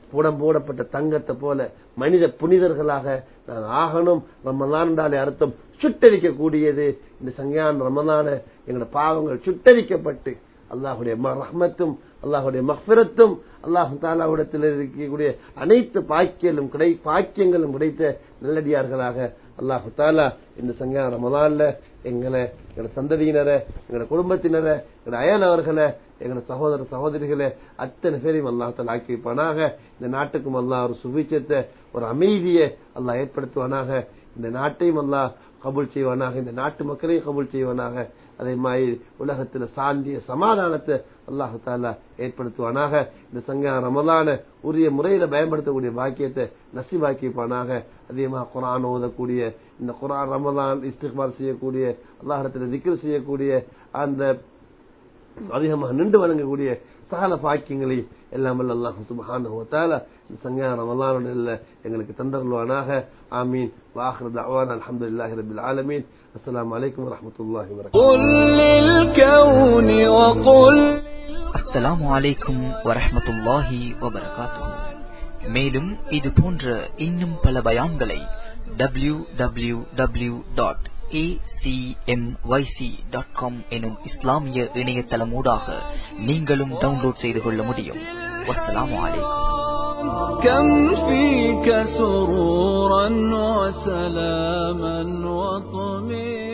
புடம் போடப்பட்ட தங்கத்தை போல மனித புனிதர்களாக நான் ஆகணும் ரமதான் என்றாலே அர்த்தம் சுட்டரிக்கக்கூடியது இந்த சங்கையான ரமதான எங்களோட பாவங்கள் சுட்டரிக்கப்பட்டு அல்லாஹுடைய ரஹ்மத்தும் அல்லாஹுடைய மஃபிரத்தும் அல்லாஹு தாலாவிடத்தில் இருக்கக்கூடிய அனைத்து பாக்கியலும் கிடை பாக்கியங்களும் கிடைத்த நல்லடியார்களாக அல்லாஹு தாலா இந்த சங்கையான ரமதான்ல எங்களை எங்களோட சந்ததியினரை எங்களோட குடும்பத்தினரை எங்களோட அயலவர்களை எங்களோட சகோதர சகோதரிகளை அத்தனை பேரையும் அல்லாஹால ஆக்கி வைப்பானாக இந்த நாட்டுக்கும் அல்லாஹ் ஒரு சுபிச்சத்தை ஒரு அமைதியை அல்லாஹ் ஏற்படுத்துவானாக இந்த நாட்டையும் அல்லாஹ் கபூல் செய்வானாக இந்த நாட்டு மக்களையும் கபூல் செய்வானாக அதே மாதிரி உலகத்தில் சாந்திய சமாதானத்தை அல்லாஹு தாலா ஏற்படுத்துவானாக இந்த சங்க ரமலான உரிய முறையில பயன்படுத்தக்கூடிய பாக்கியத்தை நசிபாக்கிப்பானாக அதிகமாக குரான் ஓதக்கூடிய இந்த குரான் ரமலான் இஸ்திக்பால் செய்யக்கூடிய அல்லாஹிடத்தில் திக்ர் செய்யக்கூடிய அந்த அதிகமாக நின்று வழங்கக்கூடிய சகல பாக்கியங்களை எல்லாம் வல்ல அல்லாஹ் சுப்ஹானஹு வ தஆலா இந்த சங்கையான ரமலானுடைய எங்களுக்கு தந்தருள்வானாக ஆமீன் வாஹிரு தஅவானா அல்ஹம்துலில்லாஹி ரப்பில் ஆலமீன் அஸ்ஸலாமு அலைக்கும் வரஹ்மத்துல்லாஹி வபரகாத்துஹு قل للكون وقل அஸ்ஸலாமு அலைக்கும் வரஹ்மத்துல்லாஹி வபரகாத்துஹு மேலும் இது போன்ற இன்னும் பல பயான்களை டபிள்யூ டபிள்யூ டபிள்யூ டாட் எனும் இஸ்லாமிய இணையதளமூடாக நீங்களும் டவுன்லோட் செய்து கொள்ள முடியும் வஸ்ஸலாமு அலைக்கும் كم فيك سرورا وسلاما وطمئنا